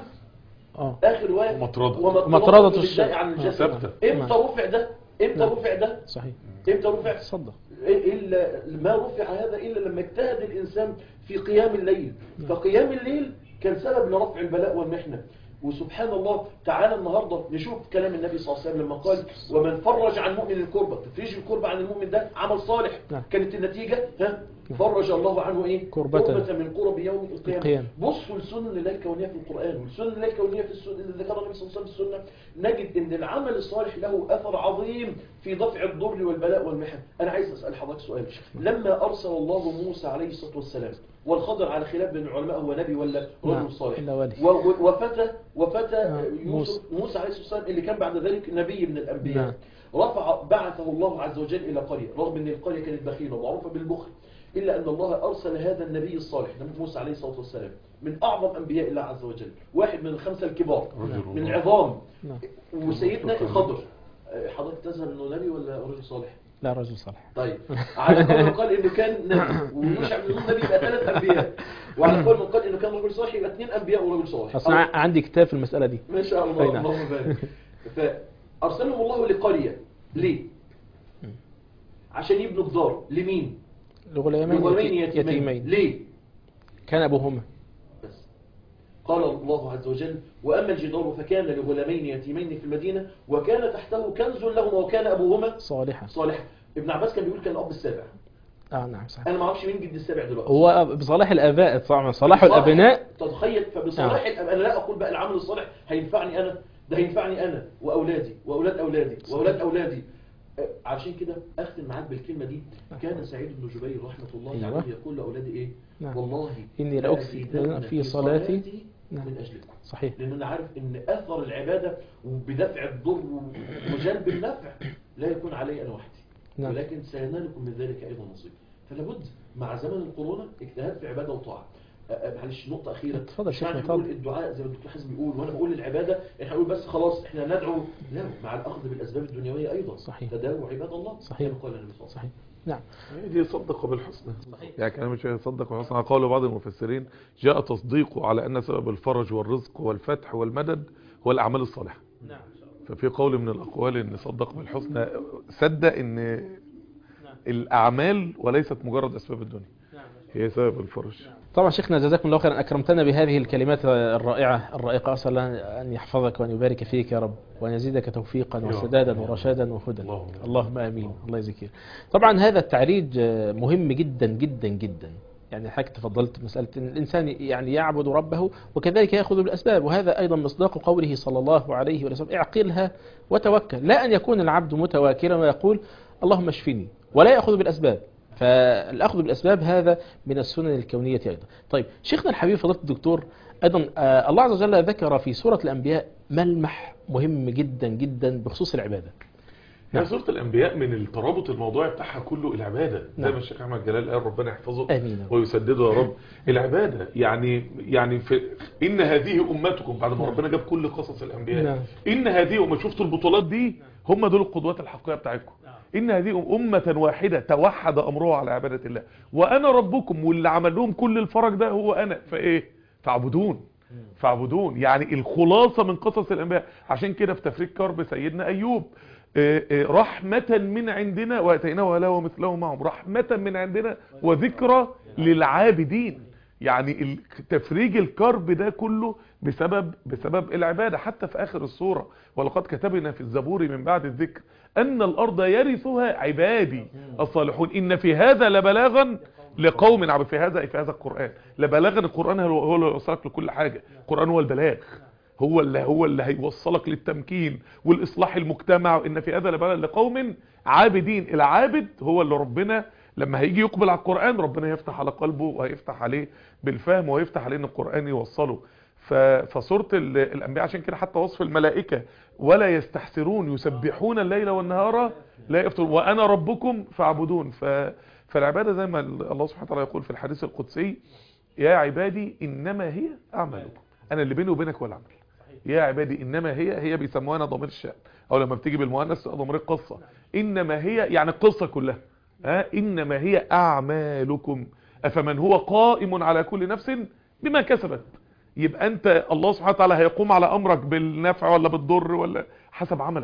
اه آخر رواية ومطردة. ومطردة بالداء الشر. عن آه. الجسد ثابتة. إمتى رفع ده؟ إمتى نعم. رفع ده؟ صحيح إمتى رفع؟ تصدق إلا ما رفع هذا إلا لما اجتهد الإنسان في قيام الليل فقيام الليل كان سبب لرفع البلاء والمحنة وسبحان الله تعالى النهاردة نشوف كلام النبي صلى الله عليه وسلم لما قال ومن فرج عن مؤمن الكربة تفريج الكربة عن المؤمن ده عمل صالح نعم. كانت النتيجة ها فرج الله عنه ايه كربة. كربة من كرب يوم القيامة القيامة. بصوا لسنن الله الكونية في القرآن والسنن الله الكونية في السنة اللي ذكرها النبي صلى الله عليه وسلم في السنة نجد ان العمل الصالح له اثر عظيم في دفع الضر والبلاء والمحن انا عايز اسال حضرتك سؤال لما ارسل الله موسى عليه الصلاه والسلام والخضر على خلاف بين العلماء هو نبي ولا نعم. رجل صالح إلا ولي. و- و- وفتى وفتى نعم. يوسف موسى عليه الصلاه والسلام اللي كان بعد ذلك نبي من الانبياء نعم. رفع بعثه الله عز وجل الى قريه رغم ان القريه كانت بخيله ومعروفه بالبخل الا ان الله ارسل هذا النبي الصالح نبي موسى عليه الصلاه والسلام من اعظم انبياء الله عز وجل واحد من الخمسه الكبار رجل من الله. العظام نعم. وسيدنا الخضر أه، حضرتك تذهب انه نبي ولا رجل صالح لا رجل صالح طيب على قول قال انه كان نبي ويوشع بن نون نبي يبقى ثلاث انبياء وعلى قول من قال انه كان رجل صالح يبقى اثنين انبياء ورجل صالح اصلا ع- عندي كتاب في المسألة دي ما شاء أي الله نعم. اللهم بارك فارسلهم الله لقريه ليه عشان يبنوا جدار لمين لغلامين لغلامين يتي- يتيمين يتيمين ليه كان أبوهما بس قال الله عز وجل وأما الجدار فكان لغلامين يتيمين في المدينة وكان تحته كنز لهما وكان أبوهما صالحا صالحا ابن عباس كان بيقول كان الأب السابع اه نعم صحيح أنا ما اعرفش مين جد السابع دلوقتي هو بصلاح الآباء طبعا صلاح الأبناء تتخيل فبصلاح الأب أنا لا أقول بقى العمل الصالح هينفعني أنا ده هينفعني أنا وأولادي وأولاد أولادي وأولاد أولادي أه، عشان كده أختم معاك بالكلمة دي كان سعيد بن جبير رحمة الله أيوة. عليه يقول لأولادي إيه نعم. والله إني لأكثر لأزيدن في صلاتي من نعم. أجلكم صحيح لأن أنا عارف إن أثر العبادة بدفع الضر وجلب النفع لا يكون علي أنا وحدي نعم. ولكن سينالكم من ذلك أيضا نصيب فلابد مع زمن الكورونا اجتهاد في عبادة وطاعة أ- أ- معلش نقطة أخيرة اتفضل مش شيخنا، معنى نقول اتفضل. الدعاء زي ما الدكتور حازم بيقول وأنا بقول العبادة احنا نقول بس خلاص احنا ندعو لا مع الأخذ بالأسباب الدنيوية أيضا صحيح. تداووا عباد الله صحيح. كما قال النبي صلى الله عليه وسلم صحيح نعم هي دي صدق بالحسنى صحيح. يعني كلام مش يصدق بالحسنى على قول بعض المفسرين جاء تصديقه على أن سبب الفرج والرزق والفتح والمدد هو الأعمال الصالحة نعم ففي قول من الأقوال أن صدق بالحسنى صدق أن الأعمال وليست مجرد أسباب الدنيا هي سبب الفرج طبعا شيخنا جزاكم الله خيرا أكرمتنا بهذه الكلمات الرائعة الرائقة أسأل الله أن يحفظك وأن يبارك فيك يا رب وأن يزيدك توفيقا يا وسدادا رب. ورشادا وهدى اللهم. اللهم آمين الله يجزيك خير. طبعا هذا التعريج آه، مهم جدا جدا جدا يعني حضرتك تفضلت بمسألة أن الإنسان يعني يعبد ربه وكذلك يأخذ بالأسباب وهذا أيضا مصداق قوله صلى الله عليه وسلم اعقلها وتوكل لا أن يكون العبد متواكلا ويقول اللهم اشفني ولا يأخذ بالأسباب فالأخذ بالأسباب هذا من السنن الكونية أيضا طيب شيخنا الحبيب فضيلة الدكتور أيضا آه، الله عز وجل ذكر في سورة الأنبياء ملمح مهم جدا جدا بخصوص العبادة هي سورة الأنبياء من الترابط الموضوعي بتاعها كله العبادة زي نعم. ما الشيخ أحمد جلال قال ربنا يحفظه آمين ويسدده يا رب العبادة يعني يعني في إن هذه أمتكم بعد ما ربنا جاب كل قصص الأنبياء نعم. إن هذه أمة شفتوا البطولات دي هم دول القدوات الحقيقية بتاعتكم إن هذه أمة واحدة توحد أمرها على عبادة الله وأنا ربكم واللي عمل لهم كل الفرج ده هو أنا فإيه فاعبدون فاعبدون يعني الخلاصة من قصص الأنبياء عشان كده في تفريق كرب سيدنا أيوب آه، آه، رحمة من عندنا واتيناه ولا ومثله معهم رحمة من عندنا وذكرى للعابدين يعني ال- تفريج الكرب ده كله بسبب بسبب العبادة حتى في آخر السورة ولقد كتبنا في الزبور من بعد الذكر أن الأرض يرثها عبادي الصالحون إن في هذا لبلاغا لقوم عبد في هذا في هذا القرآن لبلاغا القرآن هو هو اللي يوصلك لكل حاجة القرآن هو البلاغ هو اللي هو اللي هيوصلك للتمكين والاصلاح المجتمع وان في هذا لبلاغ لقوم عابدين العابد هو اللي ربنا لما هيجي يقبل على القرآن ربنا يفتح على قلبه وهيفتح عليه بالفهم ويفتح عليه ان القرآن يوصله ف- فسورة ال- الأنبياء عشان كده حتى وصف الملائكة ولا يستحسرون يسبحون الليل والنهار لا يفترون وأنا ربكم فاعبدون ف... فالعبادة زي ما الله سبحانه وتعالى يقول في الحديث القدسي يا عبادي إنما هي أعمالكم أنا اللي بيني وبينك هو العمل يا عبادي إنما هي هي بيسموها ضمير الشأن أو لما بتيجي بالمؤنث تبقى ضمير القصة إنما هي يعني القصة كلها ها إنما هي أعمالكم أفمن هو قائم على كل نفس بما كسبت يبقى أنت الله سبحانه وتعالى هيقوم على أمرك بالنفع ولا بالضر ولا حسب عملك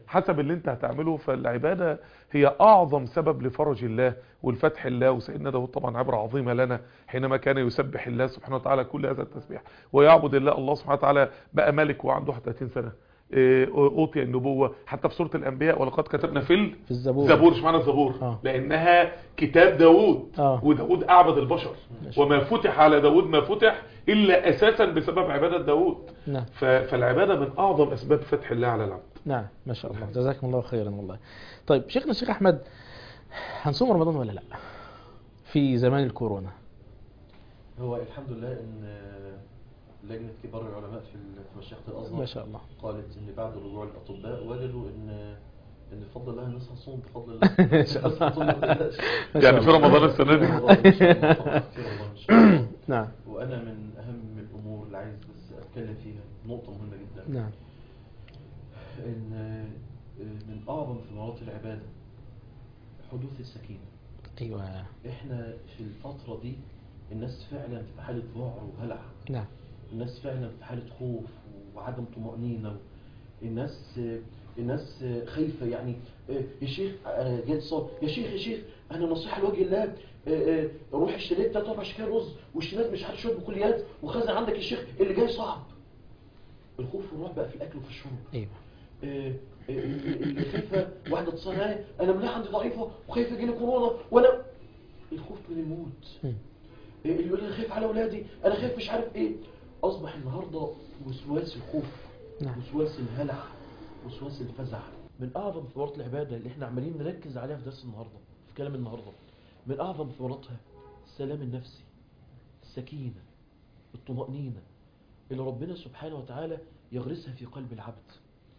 حسب اللي انت هتعمله فالعبادة هي اعظم سبب لفرج الله والفتح الله وسيدنا داود طبعا عبرة عظيمة لنا حينما كان يسبح الله سبحانه وتعالى كل هذا التسبيح ويعبد الله الله سبحانه وتعالى بقى ملك وعنده 31 سنة إيه، اوتي النبوة حتى في سورة الانبياء ولقد كتبنا في ال- في الزبور زبور مش معنى الزبور آه. لانها كتاب داود آه. وداود اعبد البشر ماشي. وما فتح على داود ما فتح الا اساسا بسبب عبادة داود نعم ف- فالعبادة من اعظم اسباب فتح الله على العبد نعم ما شاء الله جزاكم الله خيرا والله طيب شيخنا الشيخ احمد هنصوم رمضان ولا لا في زمان الكورونا هو الحمد لله ان لجنة كبار العلماء في ال- في مشيخة الازهر ما شاء الله قالت ان بعد رجوع الاطباء وجدوا ان ان بفضل الله الناس هتصوم بفضل الله ما شاء الله. هتصوم ما تقلقش. ما شاء يعني في الله. رمضان السنة دي إن شاء الله، إن شاء الله، طبعاً في رمضان إن شاء الله. نعم وانا من اهم الامور اللي عايز بس اتكلم فيها نقطة مهمة جدا نعم ان من اعظم ثمرات العبادة حدوث السكينة ايوه احنا في الفترة دي الناس فعلا في حالة ذعر وهلع نعم الناس فعلا في حالة خوف وعدم طمأنينة الناس الناس خايفة يعني يا شيخ أنا جاي اتصال يا شيخ يا شيخ أنا نصيحة لوجه الله روح اشتريت تلات أربع شكاير رز واشتريت مش عارف شوية بكليات وخزن عندك يا شيخ اللي جاي صعب الخوف والرعب بقى في الأكل وفي الشرب ايوه آه، آه، اللي خايفة واحدة اتصال معايا أنا مناعة عندي ضعيفة وخايفة يجيلي كورونا وأنا الخوف من الموت مم. اللي يقول لي انا خايف على اولادي انا خايف مش عارف ايه اصبح النهارده وسواس الخوف نعم. وسواس الهلع وسواس الفزع من اعظم ثمرات العباده اللي احنا عمالين نركز عليها في درس النهارده في كلام النهارده من اعظم ثمراتها السلام النفسي السكينه الطمانينه اللي ربنا سبحانه وتعالى يغرسها في قلب العبد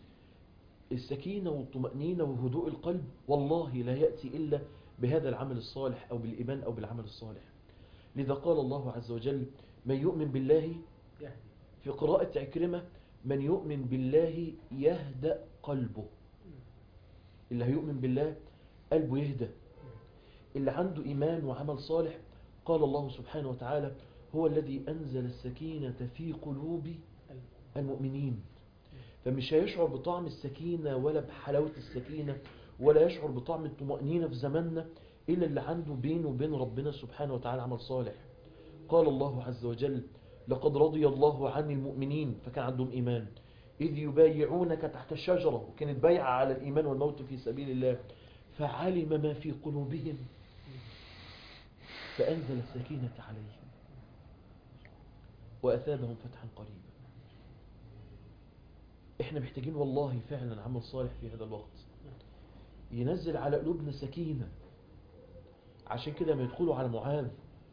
السكينة والطمأنينة وهدوء القلب والله لا يأتي إلا بهذا العمل الصالح أو بالإيمان أو بالعمل الصالح لذا قال الله عز وجل من يؤمن بالله في قراءة عكرمة من يؤمن بالله يهدأ قلبه اللي هيؤمن بالله قلبه يهدى اللي عنده إيمان وعمل صالح قال الله سبحانه وتعالى هو الذي أنزل السكينة في قلوب المؤمنين فمش هيشعر بطعم السكينة ولا بحلاوة السكينة ولا يشعر بطعم الطمأنينة في زماننا إلا اللي عنده بينه وبين ربنا سبحانه وتعالى عمل صالح قال الله عز وجل لقد رضي الله عن المؤمنين فكان عندهم إيمان إذ يبايعونك تحت الشجرة وكانت بايعة على الإيمان والموت في سبيل الله فعلم ما في قلوبهم فأنزل السكينة عليهم وأثابهم فتحا قريبا احنا محتاجين والله فعلا عمل صالح في هذا الوقت ينزل على قلوبنا سكينة عشان كده ما يدخلوا على معاذ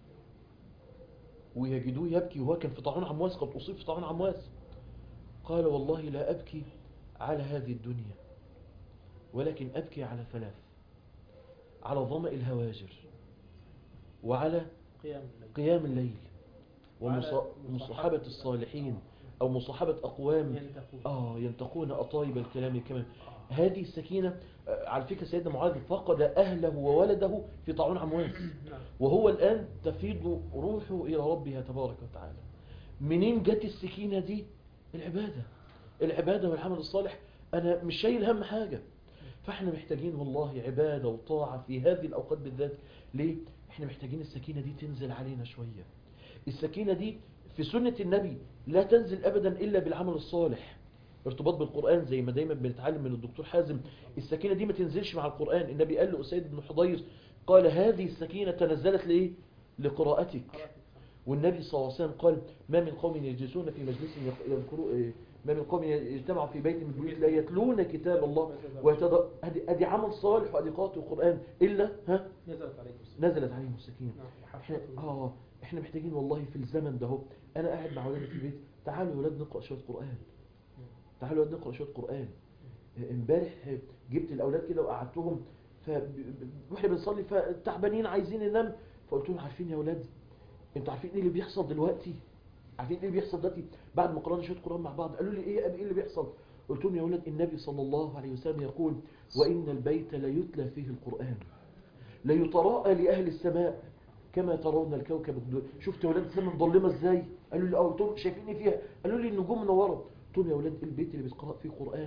ويجدوه يبكي وهو كان في طاعون عمواس قد أصيب في طاعون عمواس قال والله لا أبكي على هذه الدنيا ولكن أبكي على ثلاث على ظمأ الهواجر وعلى قيام قيام الليل وعلى ومصاحبة الصالحين أو مصاحبة أقوام آه ينتقون أطايب الكلام كما هذه السكينة آه، على فكرة سيدنا معاذ فقد أهله وولده في طاعون عمواس وهو الآن تفيض روحه إلى ربها تبارك وتعالى منين جت السكينة دي العبادة العبادة والعمل الصالح أنا مش شايل هم حاجة فاحنا محتاجين والله عبادة وطاعة في هذه الأوقات بالذات ليه؟ احنا محتاجين السكينة دي تنزل علينا شوية السكينة دي في سنة النبي لا تنزل أبدا إلا بالعمل الصالح ارتباط بالقرآن زي ما دايما بنتعلم من الدكتور حازم السكينة دي ما تنزلش مع القرآن النبي قال لأسيد بن حضير قال هذه السكينة تنزلت لإيه؟ لقراءتك والنبي صلى الله عليه وسلم قال ما من قوم يجلسون في مجلس يق- يذكروا إيه، ما من قوم يجتمعوا في بيت من بيوت لا يتلون كتاب الله ويتد... ادي ادي عمل صالح وادي قراءة القرآن إلا ها نزلت عليكم السكينة. نزلت عليهم السكينة احنا اه احنا محتاجين والله في الزمن ده اهو انا قاعد مع ولادي في البيت تعالوا يا ولاد نقرا شويه قران تعالوا يا ولاد نقرا شويه قران آه، امبارح آه، جبت الاولاد كده وقعدتهم ف واحنا بنصلي فتعبانين عايزين ننام فقلت لهم عارفين يا ولاد انتوا عارفين ايه اللي بيحصل دلوقتي عارفين ايه اللي بيحصل دلوقتي بعد ما قرانا شويه قران مع بعض قالوا لي ايه يا ابي ايه اللي بيحصل قلت لهم يا ولاد النبي صلى الله عليه وسلم يقول وان البيت ليتلى فيه القران ليتراءى لأهل السماء كما ترون الكوكب الدر شفت يا ولاد السماء مظلمة ازاي قالوا لي اه قلت لهم شايفين ايه فيها قالوا لي النجوم منورة قلت لهم يا ولاد البيت اللي بيتقرأ فيه قرآن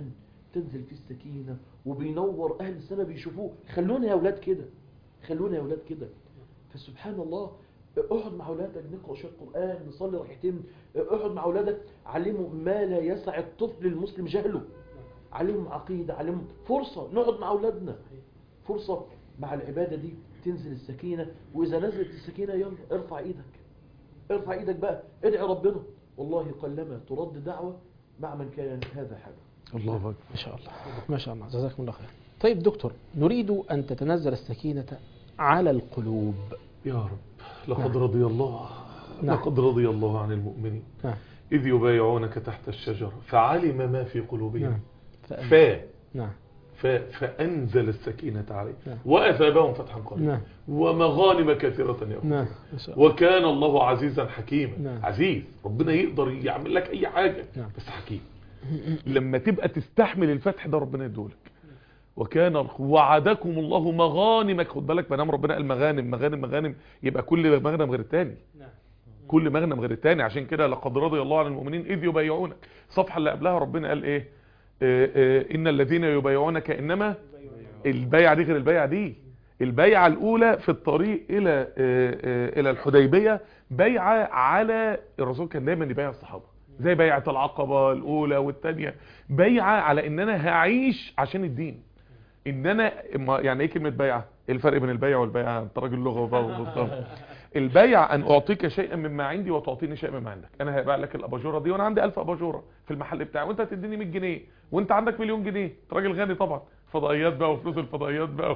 تنزل فيه السكينة وبينور أهل السماء بيشوفوه خلونا يا أولاد كده خلونا يا أولاد كده فسبحان الله اقعد مع أولادك نقرأ شوية قرآن نصلي ركعتين اقعد مع أولادك علمهم ما لا يسع الطفل المسلم جهله علمهم عقيدة علمهم فرصة نقعد مع أولادنا فرصة مع العبادة دي تنزل السكينة وإذا نزلت السكينة يلا ارفع إيدك ارفع إيدك بقى ادعي ربنا والله قلما ترد دعوة مع من كان هذا حاله الله اكبر ما شاء الله ما شاء الله جزاكم الله خير طيب دكتور نريد أن تتنزل السكينة على القلوب يا رب لقد نعم. رضي الله نعم. لقد رضي الله عن المؤمنين نعم إذ يبايعونك تحت الشجرة فعلم ما في قلوبهم نعم فأن- ف نعم ف فأنزل السكينة عليه نعم. وأثابهم فتحا قريبا نعم ومغانم كثيرة يأخذ نعم ما شاء الله وكان الله عزيزا حكيما نعم. عزيز ربنا يقدر يعمل لك أي حاجة نعم. بس حكيم لما تبقى تستحمل الفتح ده ربنا يدولك وكان وعدكم الله مغانم خد بالك ما دام ربنا قال مغانم مغانم مغانم يبقى كل مغنم غير التاني نعم كل مغنم غير التاني عشان كده لقد رضي الله عن المؤمنين اذ يبايعونك الصفحه اللي قبلها ربنا قال ايه آه، آه، ان الذين يبايعونك انما البيعه دي غير البيعه دي البيعه الاولى في الطريق الى آه، آه، الى الحديبيه بيعه على الرسول كان دايما يبايع الصحابه زي بيعه العقبه الاولى والثانيه بيعه على ان انا هعيش عشان الدين ان انا ما- يعني ايه كلمه بيعه ايه الفرق بين البيع والبيعه انت راجل لغه بقى وبتفهم. البيع ان اعطيك شيئا مما عندي وتعطيني شيئا مما عندك انا هبيع لك الاباجوره دي وانا عندي 1000 اباجوره في المحل بتاعي وانت هتديني 100 جنيه وانت عندك مليون جنيه انت راجل غني طبعا فضائيات بقى وفلوس الفضائيات بقى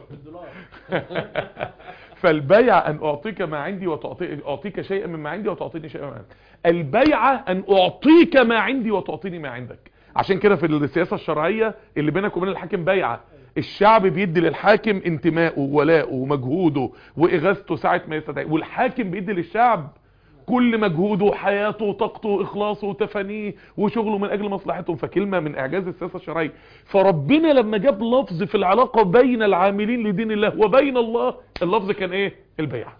فالبيع ان اعطيك ما عندي وتعطي اعطيك شيئا مما عندي وتعطيني شيئا مما عندك البيعه ان اعطيك ما عندي وتعطيني ما عندك عشان كده في السياسه الشرعيه اللي بينك وبين الحاكم بيعه الشعب بيدي للحاكم انتمائه وولاءه ومجهوده واغاثته ساعه ما يستدعي والحاكم بيدي للشعب كل مجهوده وحياته وطاقته واخلاصه وتفانيه وشغله من اجل مصلحتهم فكلمه من اعجاز السياسه الشرعيه فربنا لما جاب لفظ في العلاقه بين العاملين لدين الله وبين الله اللفظ كان ايه البيعه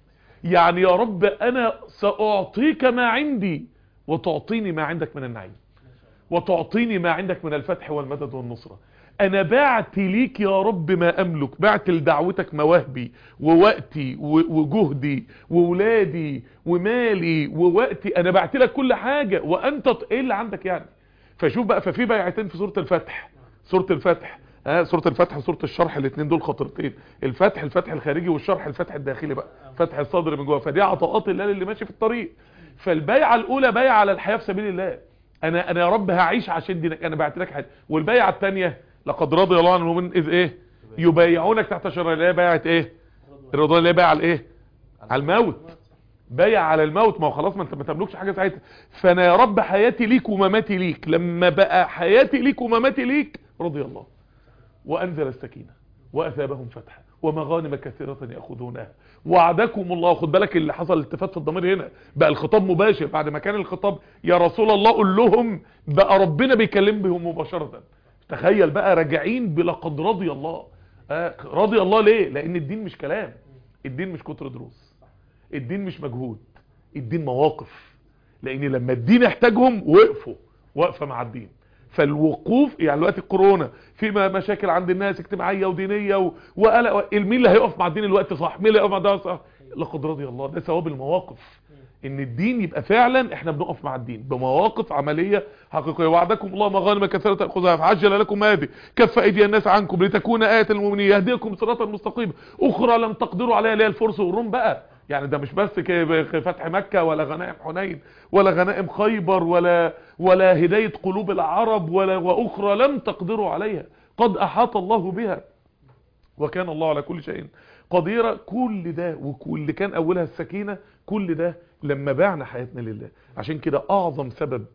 يعني يا رب انا ساعطيك ما عندي وتعطيني ما عندك من النعيم وتعطيني ما عندك من الفتح والمدد والنصرة انا بعت ليك يا رب ما املك بعت لدعوتك مواهبي ووقتي و- وجهدي وولادي ومالي ووقتي انا بعت لك كل حاجة وانت ط- ايه اللي عندك يعني فشوف بقى ففي بيعتين في سورة الفتح سورة الفتح ها سورة الفتح وسورة الشرح الاثنين دول خطرتين الفتح الفتح الخارجي والشرح الفتح الداخلي بقى فتح الصدر من جوه فدي عطاءات الله اللي ماشي في الطريق فالبيعة الاولى بيعة على الحياة في سبيل الله انا انا يا رب هعيش عشان دينك انا بعت لك حاجه والبيعه الثانيه لقد رضي الله عن المؤمنين اذ ايه يبايعونك تحت شجره اللي هي بيعه ايه الرضوان اللي هي بيعه على ايه على الموت بايع على الموت ما هو خلاص ما انت ما تملكش حاجه ساعتها فانا يا رب حياتي ليك ومماتي ليك لما بقى حياتي ليك ومماتي ليك رضي الله وانزل السكينه واثابهم فتحا ومغانم كثيرة يأخذونها وعدكم الله خد بالك اللي حصل التفات في الضمير هنا بقى الخطاب مباشر بعد ما كان الخطاب يا رسول الله قول لهم بقى ربنا بيكلم بهم مباشرة تخيل بقى راجعين بلقد رضي الله آه رضي الله ليه لان الدين مش كلام الدين مش كتر دروس الدين مش مجهود الدين مواقف لان لما الدين احتاجهم وقفوا وقفه مع الدين فالوقوف يعني دلوقتي الكورونا في م- مشاكل عند الناس اجتماعيه ودينيه و- وقلق مين اللي هيقف مع الدين الوقت صح مين اللي هيقف مع ده صح لقد رضي الله ده ثواب المواقف ان الدين يبقى فعلا احنا بنقف مع الدين بمواقف عمليه حقيقيه وعدكم الله مغانم كثيره تاخذها فعجل لكم هذه كف ايدي الناس عنكم لتكون ايه المؤمنين يهديكم صراطا مستقيما اخرى لم تقدروا عليها اللي هي الفرس والروم بقى يعني ده مش بس ك- فتح مكة ولا غنائم حنين ولا غنائم خيبر ولا ولا هداية قلوب العرب ولا وأخرى لم تقدروا عليها قد أحاط الله بها وكان الله على كل شيء قديرا كل ده واللي كان أولها السكينة كل ده لما بعنا حياتنا لله عشان كده أعظم سبب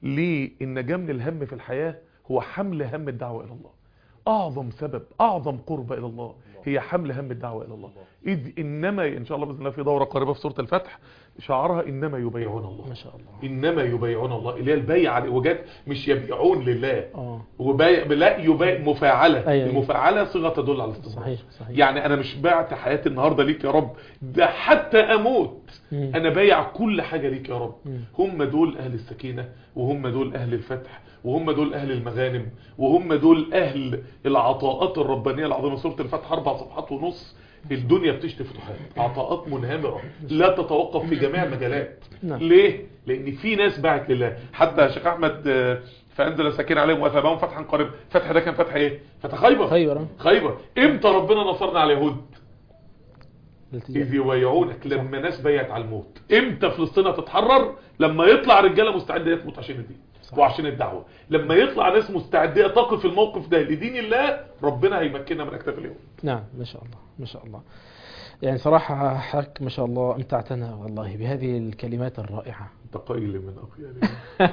للنجاة من الهم في الحياة هو حمل هم الدعوة إلى الله أعظم سبب أعظم قربة إلى الله هي حمل هم الدعوة إلى الله إذ إنما إن شاء الله بإذن الله في دورة قريبة في سورة الفتح شعارها إنما يبايعون الله ما شاء الله إنما يبايعون الله اللي هي البيعة وجات مش يبيعون لله اه وبايع لا يبايع مفاعلة أيوة، أيوة. المفاعلة صيغة تدل على الاستمرار صحيح صحيح يعني انا مش بعت حياتي النهارده ليك يا رب ده حتى اموت مم. انا بايع كل حاجه ليك يا رب مم. هم دول اهل السكينه وهم دول اهل الفتح وهم دول اهل المغانم وهم دول اهل العطاءات الربانيه العظيمه سوره الفتح اربع صفحات ونص الدنيا بتشتي فتوحات عطاءات منهمره لا تتوقف في جميع المجالات نعم. ليه لان في ناس باعت لله حتى شيخ احمد آه، فانزل سكين عليهم واثابهم فتحا قريبا فتح ده كان فتح ايه فتح خيبر خيبر آه. خيبر امتى ربنا نصرنا على اليهود الالتزام. إذ يبايعونك لما ناس بيعت على الموت امتى فلسطين هتتحرر لما يطلع رجاله مستعده تموت عشان الدين صح. وعشان الدعوه لما يطلع ناس مستعده تقف الموقف ده لدين الله ربنا هيمكننا من اكتاف اليهود نعم ما شاء الله ما شاء الله يعني صراحة حضرتك ما شاء الله امتعتنا والله بهذه الكلمات الرائعة انت قيل من اقيالي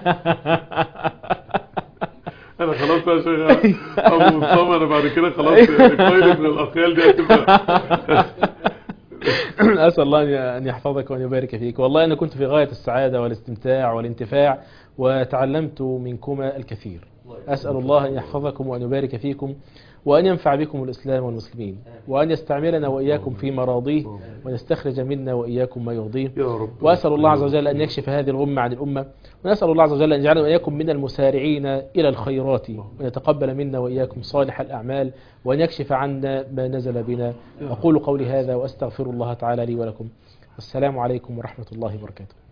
انا خلاص يا شيخ ابو مصطفى انا بعد كده خلاص يعني قيل من الاقيال دي هتبقى أسأل الله أن- أن يحفظك وأن يبارك فيك والله أنا كنت في غاية السعادة والاستمتاع والانتفاع وتعلمت منكما الكثير أسأل الله أن يحفظكم وأن يبارك فيكم وأن ينفع بكم الإسلام والمسلمين وأن يستعملنا وإياكم في مراضيه ونستخرج منا وإياكم ما يرضيه يا رب وأسأل الله عز وجل أن يكشف هذه الغمة عن الأمة ونسأل الله عز وجل أن يجعلنا وإياكم من المسارعين إلى الخيرات وأن يتقبل منا وإياكم صالح الأعمال وأن يكشف عنا ما نزل بنا أقول قولي هذا وأستغفر الله تعالى لي ولكم والسلام عليكم ورحمة الله وبركاته